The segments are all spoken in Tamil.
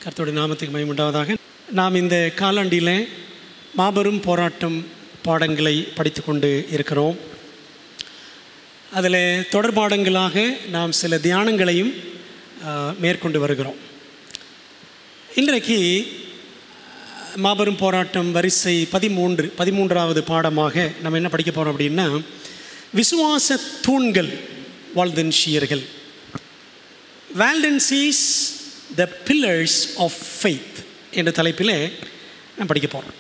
கர்த்தருடைய நாமத்துக்கு மயமுண்டாவதாக நாம் இந்த காலாண்டில் மாபெரும் போராட்டம் பாடங்களை படித்து கொண்டு இருக்கிறோம் அதில் தொடர்பாடங்களாக நாம் சில தியானங்களையும் ஆ, மேற்கொண்டு வருகிறோம் இன்றைக்கு மாபெரும் போராட்டம் வரிசை பதிமூன்று பதிமூன்றாவது பாடமாக நம்ம என்ன படிக்க போகிறோம் அப்படின்னா விசுவாச தூண்கள் வாழ்தன்ஷியர்கள் Waldensians the pillars of faith என்ற தலைப்பில் நான் படிக்க போகிறோம்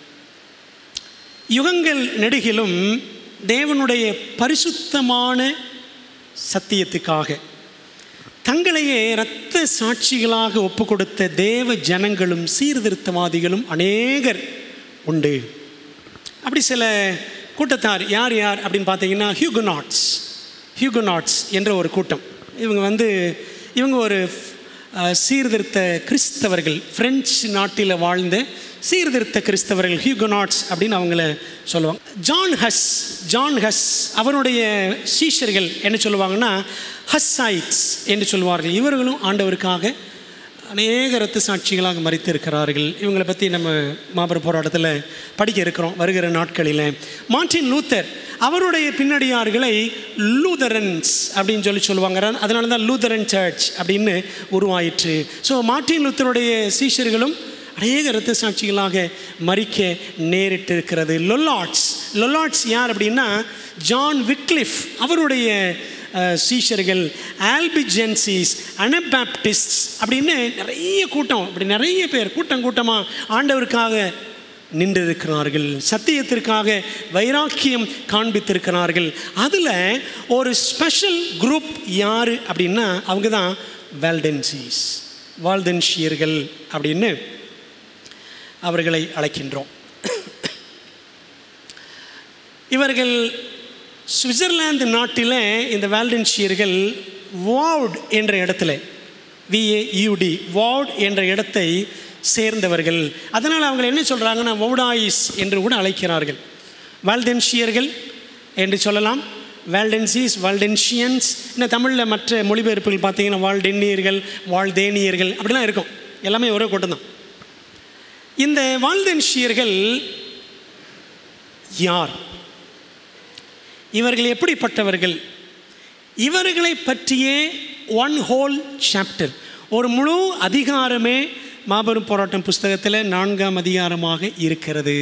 யுகங்கள் நெடுகிலும் தேவனுடைய பரிசுத்தமான சத்தியத்துக்காக தங்களையே இரத்த சாட்சிகளாக ஒப்பு கொடுத்த தேவ ஜனங்களும் சீர்திருத்தவாதிகளும் அநேகர் உண்டு அப்படி சில கூட்டத்தார் யார் யார் அப்படின்னு பார்த்தீங்கன்னா ஹியூகனாட்ஸ் ஹியூகனாட்ஸ் என்ற ஒரு கூட்டம் இவங்க வந்து இவங்க ஒரு அஹ், சீர்திருத்த கிறிஸ்தவர்கள் பிரெஞ்சு நாட்டில் வாழ்ந்த சீர்திருத்த கிறிஸ்தவர்கள் ஹியூகனாட்ஸ் அப்படின்னு அவங்கள சொல்லுவாங்க ஜான் ஹஸ் ஜான் ஹஸ் அவருடைய சீஷர்கள் என்ன சொல்லுவாங்கன்னா ஹஸ்ஸைட்ஸ் என்று சொல்வார்கள் இவர்களும் ஆண்டவருக்காக அநேக இரத்த சாட்சிகளாக மறித்து இருக்கிறார்கள் இவங்களை பற்றி நம்ம மாபெரும் போராட்டத்தில் படிக்க இருக்கிறோம் வருகிற நாட்களில் மார்ட்டின் லூத்தர் அவருடைய பின்னடியார்களை லூதரன்ஸ் அப்படின்னு சொல்லி சொல்லுவாங்க அதனால தான் லூதரன் சர்ச் அப்படின்னு உருவாயிற்று ஸோ மார்ட்டின் லூத்தருடைய சீஷர்களும் அநேக இரத்த சாட்சிகளாக மறிக்க நேரிட்டு இருக்கிறது லொல்லாட்ஸ் லொல்லாட்ஸ் யார் அப்படின்னா ஜான் விக்லிஃப் அவருடைய அஹ், சீஷர்கள் ஆல்பிஜென்சிஸ் அனபாப்டிஸ்ட் அப்படின்னு நிறைய கூட்டம் அப்படி நிறைய பேர் கூட்டம் கூட்டமாக ஆண்டவருக்காக நின்றிருக்கிறார்கள் சத்தியத்திற்காக வைராக்கியம் காண்பித்திருக்கிறார்கள் அதில் ஒரு ஸ்பெஷல் குரூப் யார் அப்படின்னா அவங்க தான் வால்டென்சிஸ் வால்டென்ஷியர்கள் அப்படின்னு அவர்களை அழைக்கின்றோம் இவர்கள் சுவிட்சர்லாந்து நாட்டில் இந்த வால்டென்ஷியர்கள் வார்ட் என்ற இடத்துல விஏயூடி வார்ட் என்ற இடத்தை சேர்ந்தவர்கள் அதனால் அவங்க என்ன சொல்கிறாங்கன்னா வவுடாயிஸ் என்று கூட அழைக்கிறார்கள் வால்டென்ஷியர்கள் என்று சொல்லலாம் வால்டென்சிஸ் வால்டென்ஷியன்ஸ் இன்னும் தமிழில் மற்ற மொழிபெயர்ப்புகள் பார்த்தீங்கன்னா வால்டென்னியர்கள் வால்டேனியர்கள் அப்படிலாம் இருக்கும் எல்லாமே ஒரே கூட்டம் தான் இந்த வால்டென்ஷியர்கள் யார் இவர்கள் எப்படிப்பட்டவர்கள் இவர்களை பற்றியே ஒன் ஹோல் சாப்டர் ஒரு முழு அதிகாரமே மாபெரும் போராட்டம் புஸ்தகத்தில் நான்காம் அதிகாரமாக இருக்கிறது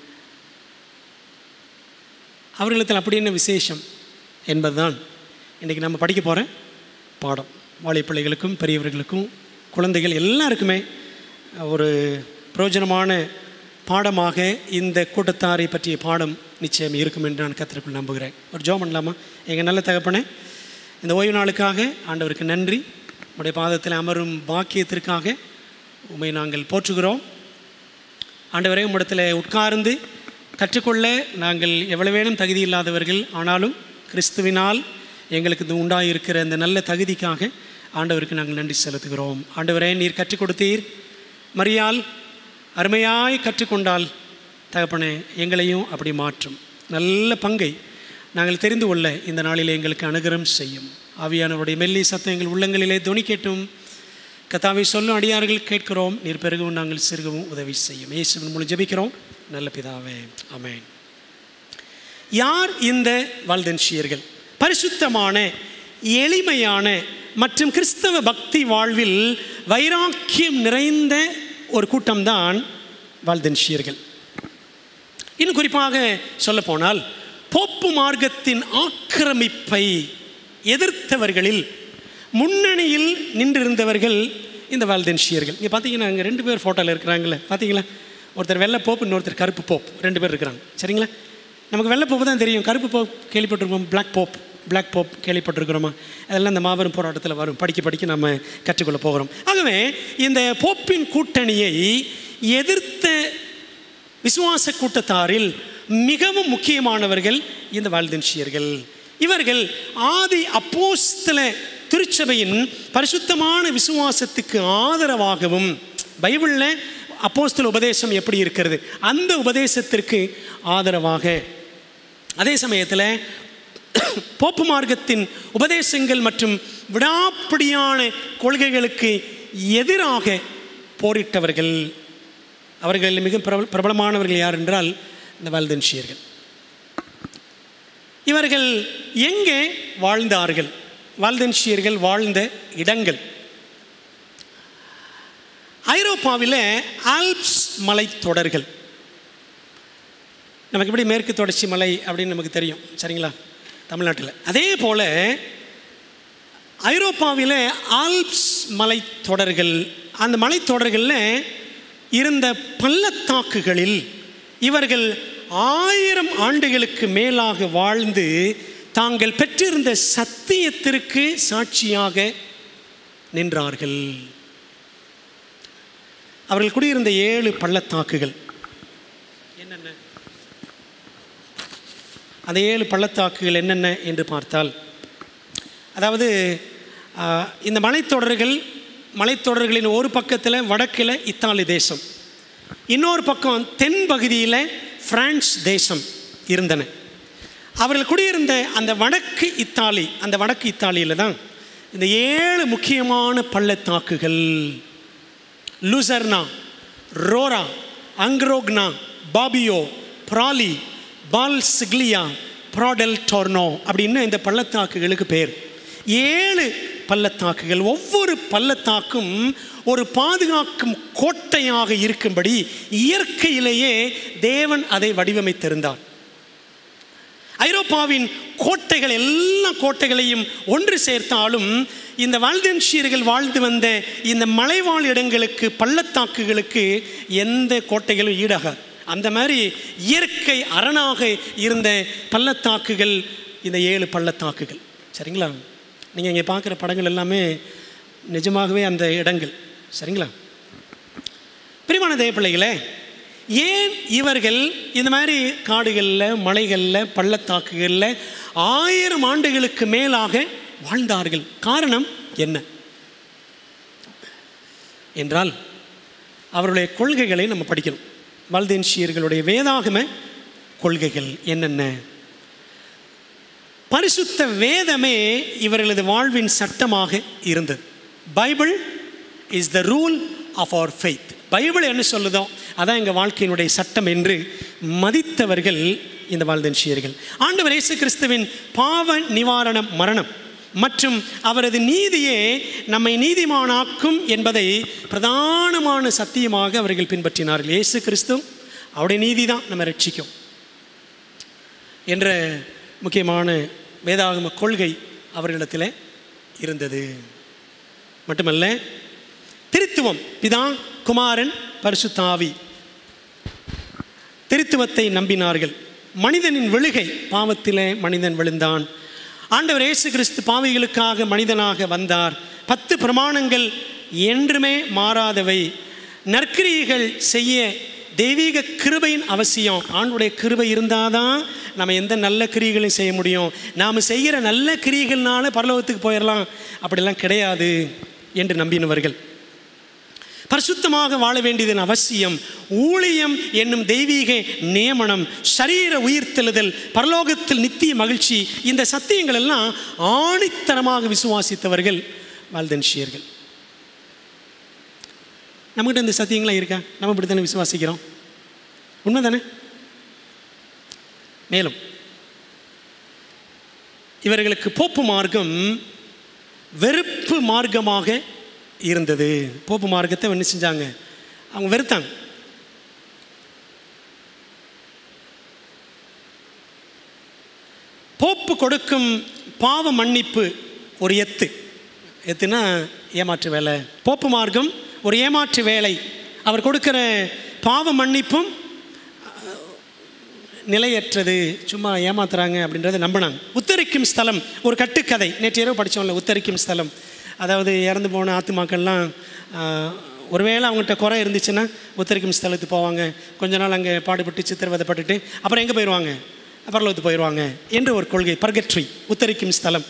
அவர்களிடத்தில் அப்படி என்ன விசேஷம் என்பதுதான் இன்றைக்கி நம்ம படிக்க போகிற பாடம் வாலிப பிள்ளைகளுக்கும் பெரியவர்களுக்கும் குழந்தைகள் எல்லாருக்குமே ஒரு பிரயோஜனமான பாடமாக இந்த கூட்டத்தாரை பற்றிய பாடம் நிச்சயம் இருக்கும் என்று நான் கத்திற்குள் நம்புகிறேன் ஒரு ஜோம் பண்ணலாமா எங்கள் நல்ல தகப்பனே இந்த ஓய்வு நாளுக்காக ஆண்டவருக்கு நன்றி உடைய பாதத்தில் அமரும் பாக்கியத்திற்காக உண்மை நாங்கள் போற்றுகிறோம் ஆண்டவரே உம்மிடத்தில் உட்கார்ந்து கற்றுக்கொள்ள நாங்கள் எவ்வளவேனும் தகுதி இல்லாதவர்கள் ஆனாலும் கிறிஸ்துவினால் எங்களுக்கு இது உண்டாயிருக்கிற இந்த நல்ல தகுதிக்காக ஆண்டவருக்கு நாங்கள் நன்றி செலுத்துகிறோம் ஆண்டவரே நீர் கற்றுக் கொடுத்தீர் மரியால் அருமையாய் கற்றுக்கொண்டால் தகப்பனே எங்களையும் அப்படி மாற்றும் நல்ல பங்கை நாங்கள் தெரிந்து கொள்ள இந்த நாளில் எங்களுக்கு அனுகிரம் செய்யும் ஆவியானவருடைய மெல்லி சத்தம் எங்கள் உள்ளங்களிலே துணி கேட்டும் கத்தாவை சொல்லும் அடியார்கள் கேட்கிறோம் நீர் பெருகவும் நாங்கள் சிறுகவும் உதவி செய்யும் இயேசுவின் மூலம் ஜெபிக்கிறோம் நல்ல பிதாவே ஆமென் யார் இந்த வால்தன்ஷியர்கள் பரிசுத்தமான எளிமையான மற்றும் கிறிஸ்தவ பக்தி வாழ்வில் வைராக்கியம் நிறைந்த ஒரு கூட்டம்தான் வால்தன்ஷியர்கள் இன்னும் குறிப்பாக சொல்லப்போனால் போப்பு மார்க்கத்தின் ஆக்கிரமிப்பை எதிர்த்தவர்களில் முன்னணியில் நின்றிருந்தவர்கள் இந்த வால்தென்ஷியர்கள் இங்கே பார்த்தீங்கன்னா அங்கே ரெண்டு பேர் ஃபோட்டோவில் இருக்கிறாங்களே பார்த்தீங்களா ஒருத்தர் வெள்ளை போப் இன்னொருத்தர் கருப்பு போப் ரெண்டு பேர் இருக்கிறாங்க சரிங்களா நமக்கு வெள்ளை போப்பு தான் தெரியும் கருப்பு போப் கேள்விப்பட்டிருக்கோம் பிளாக் போப் பிளாக் போப் கேள்விப்பட்டிருக்கிறோமா அதெல்லாம் இந்த மாபெரும் போராட்டத்தில் வரும் படிக்க படிக்க நம்ம கற்றுக்கொள்ள போகிறோம் ஆகவே இந்த போப்பின் கூட்டணியை எதிர்த்த விசுவாச கூட்டத்தாரில் மிகவும் முக்கியமானவர்கள் இந்த வால்தென்ஷியர்கள் இவர்கள் ஆதி அப்போஸ்தல திருச்சபையின் பரிசுத்தமான விசுவாசத்துக்கு ஆதரவாகவும் பைபிளில் அப்போஸ்தல உபதேசம் எப்படி இருக்கிறது அந்த உபதேசத்திற்கு ஆதரவாக அதே சமயத்தில் போப்பு மார்க்கத்தின் உபதேசங்கள் மற்றும் விடாப்பிடியான கொள்கைகளுக்கு எதிராக போரிட்டவர்கள் அவர்களில் மிக பிரபல பிரபலமானவர்கள் யார் என்றால் இந்த வால்தன்ஷியர்கள் இவர்கள் எங்கே வாழ்ந்தார்கள் வால்தன்ஷியர்கள் வாழ்ந்த இடங்கள் ஐரோப்பாவில் ஆல்ப்ஸ் மலைத்தொடர்கள் நமக்கு எப்படி மேற்கு தொடர்ச்சி மலை அப்படின்னு நமக்கு தெரியும் சரிங்களா தமிழ்நாட்டில் அதே போல் ஐரோப்பாவில் ஆல்ப்ஸ் மலைத்தொடர்கள் அந்த மலைத்தொடர்களில் இருந்த பள்ளத்தாக்குகளில் இவர்கள் ஆயிரம் ஆண்டுகளுக்கு மேலாக வாழ்ந்து தாங்கள் பெற்றிருந்த சத்தியத்திற்கு சாட்சியாக நின்றார்கள் அவர்கள் குடியிருந்த ஏழு பள்ளத்தாக்குகள் என்னென்ன அந்த ஏழு பள்ளத்தாக்குகள் என்னென்ன என்று பார்த்தால் அதாவது ஆஹ், இந்த மலைத்தொடர்கள் மலைத்தொடர்களின் ஒரு பக்கத்தில் வடக்கில் இத்தாலி தேசம் இன்னொரு பக்கம் தென் பகுதியில் பிரான்ஸ் தேசம் இருந்தன அவர்கள் குடியிருந்த அந்த வடக்கு இத்தாலி அந்த வடக்கு இத்தாலியில் தான் இந்த ஏழு முக்கியமான பள்ளத்தாக்குகள் லூசர்னா ரோரா அங்க்ரோக்னா பாபியோ ப்ராலி பால்சிக்லியா ப்ராடெல் டோர்னோ அப்படின்னு இந்த பள்ளத்தாக்குகளுக்கு பேர் ஏழு பள்ளத்தாக்குகள் ஒவ்வொரு பள்ளத்தாக்கும் ஒரு பாதுகாக்கும் கோட்டையாக இருக்கும்படி இயற்கையிலேயே தேவன் அதை வடிவமைத்திருந்தார் ஐரோப்பாவின் கோட்டைகள் எல்லா கோட்டைகளையும் ஒன்று சேர்த்தாலும் இந்த வால்தென்ஷியர்கள் வாழ்ந்து வந்த இந்த மலைவாழ் இடங்களுக்கு பள்ளத்தாக்குகளுக்கு எந்த கோட்டைகளும் ஈடாகாது அந்த மாதிரி இயற்கை அரணாக இருந்த பள்ளத்தாக்குகள் இந்த ஏழு பள்ளத்தாக்குகள் சரிங்களா நீங்கள் இங்கே பார்க்குற படங்கள் எல்லாமே நிஜமாகவே அந்த இடங்கள் சரிங்களா பிரிமான தேவப்பிள்ளைகளே ஏன் இவர்கள் இந்த மாதிரி காடுகளில் மலைகளில் பள்ளத்தாக்குகளில் ஆயிரம் ஆண்டுகளுக்கு மேலாக வாழ்ந்தார்கள் காரணம் என்ன என்றால் அவருடைய கொள்கைகளை நம்ம படிக்கணும் வல்தேன்ஷியர்களுடைய வேதாகம கொள்கைகள் என்னென்ன பரிசுத்த வேதமே இவர்களது வாழ்வின் சட்டமாக இருந்தது Bible is the rule of அவர் ஃபெய்த் பைபிள் என்ன சொல்லுதோ அதான் எங்கள் வாழ்க்கையினுடைய சட்டம் என்று மதித்தவர்கள் இந்த வாழ்தன்ஷியர்கள் ஆண்டவர் இயேசு கிறிஸ்துவின் பாவ நிவாரண மரணம் மற்றும் அவரது நீதியே நம்மை நீதிமானாக்கும் என்பதை பிரதானமான சத்தியமாக அவர்கள் பின்பற்றினார்கள் இயேசு கிறிஸ்து அவருடைய நீதி தான் நம்ம ரட்சிக்கும் என்ற முக்கியமான வேதாகம கொள்கை அவர்களிடத்தில் இருந்தது மட்டுமல்ல திருத்துவம் பிதா குமாரன் பரிசுத்தாவி திருத்துவத்தை நம்பினார்கள் மனிதனின் விழுகை பாவத்திலே மனிதன் விழுந்தான் ஆண்டவர் இயேசு கிறிஸ்து பாவிகளுக்காக மனிதனாக வந்தார் பத்து பிரமாணங்கள் என்றுமே மாறாதவை நற்கிரியைகள் செய்ய தெய்வீக கிருபையின் அவசியம் ஆண்டுடைய கிருபை இருந்தால் தான் நம்ம எந்த நல்ல கிரியைகளையும் செய்ய முடியும் நாம் செய்கிற நல்ல கிரியைகள்னால பரலோகத்துக்கு போயிடலாம் அப்படிலாம் கிடையாது என்று நம்பினவர்கள் பரிசுத்தமாக வாழ வேண்டியதன் அவசியம் ஊழியம் என்னும் தெய்வீக நியமனம் சரீர உயிர்த்தெழுதல் பரலோகத்தில் நித்திய மகிழ்ச்சி இந்த சத்தியங்கள் எல்லாம் ஆணித்தரமாக விசுவாசித்தவர்கள் வால்தன்ஷியர்கள் நம்மகிட்ட இந்த சத்தியங்களாம் இருக்கா நம்ம இப்படி தானே விசுவாசிக்கிறோம் உண்மை தானே மேலும் இவர்களுக்கு போப்பு மார்க்கம் வெறுப்பு மார்க்கமாக இருந்தது போப்பு மார்க்கத்தை என்ன செஞ்சாங்க அவங்க வெறுத்தாங்க போப்பு கொடுக்கும் பாவ மன்னிப்பு ஒரு எத்து எத்துனா ஏமாற்று வேலை போப்பு மார்க்கம் ஒரு ஏமாற்று வேலை அவர் கொடுக்கிற பாவ மன்னிப்பும் நிலையற்றது சும்மா ஏமாத்துறாங்க அப்படின்றத நம்பினாங்க உத்தரிக்கும் ஸ்தலம் ஒரு கட்டுக்கதை நேற்று இரவு படித்தோம்ல உத்தரிக்கும் ஸ்தலம் அதாவது இறந்து போன ஆத்துமாக்கள்லாம் ஆஹ், ஒருவேளை அவங்ககிட்ட குறை இருந்துச்சுன்னா உத்தரிக்கும் ஸ்தலத்துக்கு போவாங்க கொஞ்ச நாள் அங்கே பாடுபட்டு சித்திரவதைப்பட்டுட்டு அப்புறம் எங்கே போயிடுவாங்க பரலோகத்துக்கு போயிடுவாங்க என்று ஒரு கொள்கை பர்கட்ரி உத்தரிக்கும் ஸ்தலம்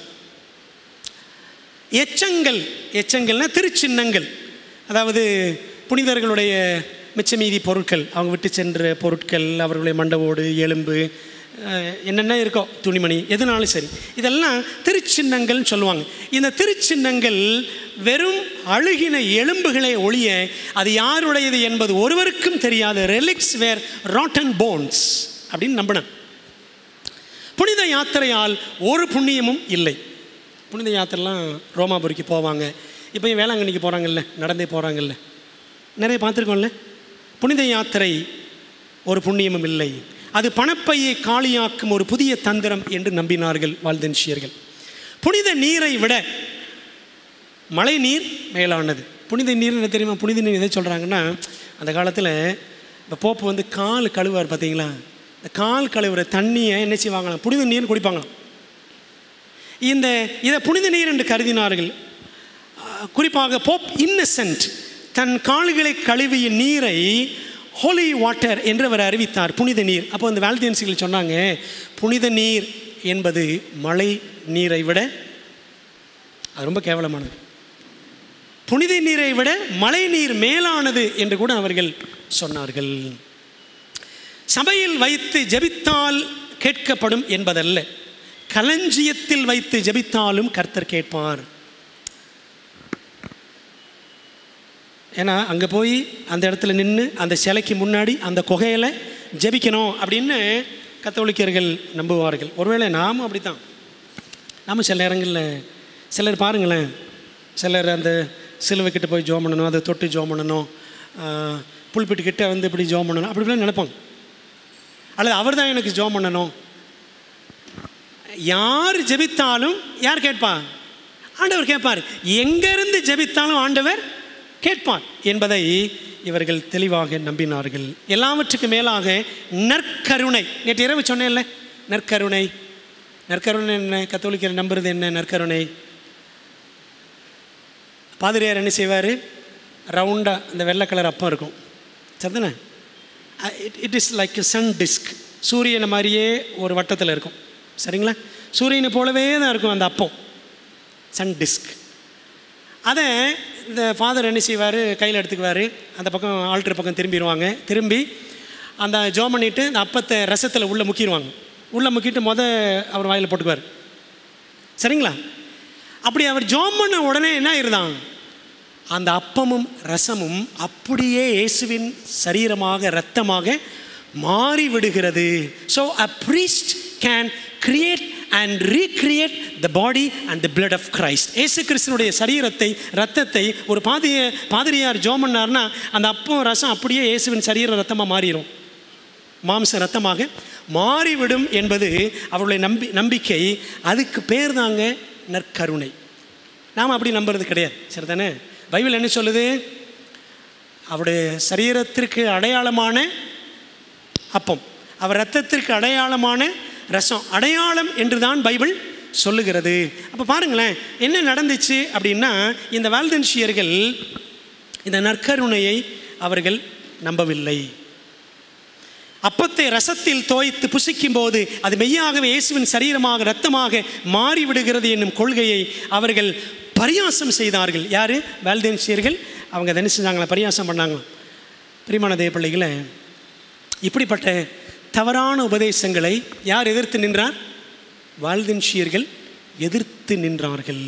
எச்சங்கள் எச்சங்கள்னா திருச்சின்னங்கள் அதாவது புனிதர்களுடைய மிச்சமீதி பொருட்கள் அவங்க விட்டு சென்ற பொருட்கள் அவர்களுடைய மண்டவோடு எலும்பு அஹ், என்னென்ன இருக்கோ துணிமணி எதுனாலும் சரி இதெல்லாம் திருச்சின்னங்கள்னு சொல்லுவாங்க இந்த திருச்சின்னங்கள் வெறும் அழுகின எலும்புகளை ஒழிய அது யாருடையது என்பது ஒருவருக்கும் தெரியாத ரெலிக்ஸ் வேர் ராட்டன் போன்ஸ் அப்படின்னு நம்பினான் புனித யாத்திரையால் ஒரு புண்ணியமும் இல்லை புனித யாத்திரைலாம் ரோமாபுரிக்கு போவாங்க இப்போ வேளாங்கண்ணிக்கு போகிறாங்கல்ல நடந்தே போகிறாங்கல்ல நிறைய பார்த்துருக்கோம்ல புனித யாத்திரை ஒரு புண்ணியமும் இல்லை அது பணப்பையை காலியாக்கும் ஒரு புதிய தந்திரம் என்று நம்பினார்கள் வால்தென்ஷியர்கள் புனித நீரை விட மழை நீர் மேலானது புனித நீர் என்ன தெரியுமா புனித நீர் எதை சொல்கிறாங்கன்னா அந்த காலத்தில் இந்த போப்பு வந்து கால் கழுவார் பார்த்தீங்களா இந்த கால் கழுவுற தண்ணியை என்ன செய்வாங்களாம் புனித நீர் குடிப்பாங்களாம் இந்த இதை புனித நீர் என்று கருதினார்கள் அஹ், குறிப்பாக போப் இன்னசென்ட் தன் கால்களை கழுவிய நீரை ஹோலி வாட்டர் என்று அவர் அறிவித்தார் புனித நீர் அப்போ அந்த வேல்தியன்சிகள் சொன்னாங்க புனித நீர் என்பது மழை நீரை விட அது ரொம்ப கேவலமானது புனித நீரை விட மழை நீர் மேலானது என்று கூட அவர்கள் சொன்னார்கள் சபையில் வைத்து ஜெபித்தால் கேட்கப்படும் என்பதல்ல களஞ்சியத்தில் வைத்து ஜெபித்தாலும் கர்த்தர் கேட்பார் ஏன்னா அங்கே போய் அந்த இடத்துல நின்று அந்த சிலைக்கு முன்னாடி அந்த குகையில் ஜெபிக்கணும் அப்படின்னு கத்தோலிக்கர்கள் நம்புவார்கள் ஒருவேளை நாமும் அப்படி தான் நாம சில நேரங்களில் சிலர் பாருங்களேன் சிலர் அந்த சிலுவை கிட்ட போய் ஜோம் பண்ணணும் அதை தொட்டு ஜோம் பண்ணணும் புல்பிட்டு கிட்ட வந்து இப்படி ஜோம் பண்ணணும் அப்படி இப்படிலாம் நினைப்பாங்க அல்லது அவர் தான் எனக்கு ஜோம் பண்ணணும் யார் ஜெபித்தாலும் யார் கேட்பா ஆண்டவர் கேட்பார் எங்கிருந்து ஜெபித்தாலும் ஆண்டவர் கேட்பார் என்பதை இவர்கள் தெளிவாக நம்பினார்கள் எல்லாவற்றுக்கு மேலாக நற்கருணை நேற்று இரவு சொன்னேன்ல நற்கருணை நற்கருணை என்ன கத்தோலிக்கர் நம்புறது என்ன நற்கருணை பாதிரியார் என்ன செய்வார் ரவுண்டாக அந்த வெள்ளை கலர் அப்பம் இருக்கும் சரிதானே it it is like sun disc சூரியனை மாதிரியே ஒரு வட்டத்தில் இருக்கும் சரிங்களா சூரியனை போலவே தான் இருக்கும் அந்த அப்பம் சன் டிஸ்க் அதை இந்த ஃபாதர் என்ன செய்வார் கையில் எடுத்துக்குவார் அந்த பக்கம் ஆல்ட்ரு பக்கம் திரும்பிடுவாங்க திரும்பி அந்த ஜோம் பண்ணிட்டு அந்த அப்பத்தை ரசத்தில் உள்ளே முக்கிடுவாங்க உள்ளே முக்கிட்டு முத அவர் வாயில் போட்டுக்குவார் சரிங்களா அப்படி அவர் ஜோம் பண்ண உடனே என்ன ஆயிருதான் அந்த அப்பமும் ரசமும் அப்படியே இயேசுவின் சரீரமாக இரத்தமாக மாறி விடுகிறது so uh priest can create and recreate the body and the blood of Christ இயேசு கிறிஸ்தனுடைய சரீரத்தை ரத்தத்தை ஒரு பாதிய பாதிரியார் ஜோம் பண்ணார்னா அந்த அப்பம் ரசம் அப்படியே இயேசுவின் சரீர ரத்தமாக மாறிடும் மாம்ச ரத்தமாக மாறிவிடும் என்பது அவருடைய நம்பி நம்பிக்கை அதுக்கு பேர் தாங்க நற்கருணை நாம் அப்படி நம்புறது கிடையாது சரிதானே பைபிள் என்ன சொல்லுது அவருடைய சரீரத்திற்கு அடையாளமான அப்பம் அவர் ரத்தத்திற்கு அடையாளமான ரசம் அடையாளம் என்று தான் பைபிள் சொல்லுகிறது அப்போ பாருங்களேன் என்ன நடந்துச்சு அப்படின்னா இந்த வால்தன்ஷியர்கள் இந்த நற்கருணையை அவர்கள் நம்பவில்லை அப்பத்தை ரசத்தில் தோய்த்து புசிக்கும் போது அது மெய்யாகவே இயேசுவின் சரீரமாக இரத்தமாக மாறிவிடுகிறது என்னும் கொள்கையை அவர்கள் பரியாசம் செய்தார்கள் யார் வேல்தேன்சியர்கள் அவங்க அதை என்ன செஞ்சாங்களா பரியாசம் பண்ணாங்களாம் பிரிமான தேவ பிள்ளைகளை இப்படிப்பட்ட தவறான உபதேசங்களை யார் எதிர்த்து நின்றார் வால்தென்ஷியர்கள் எதிர்த்து நின்றார்கள்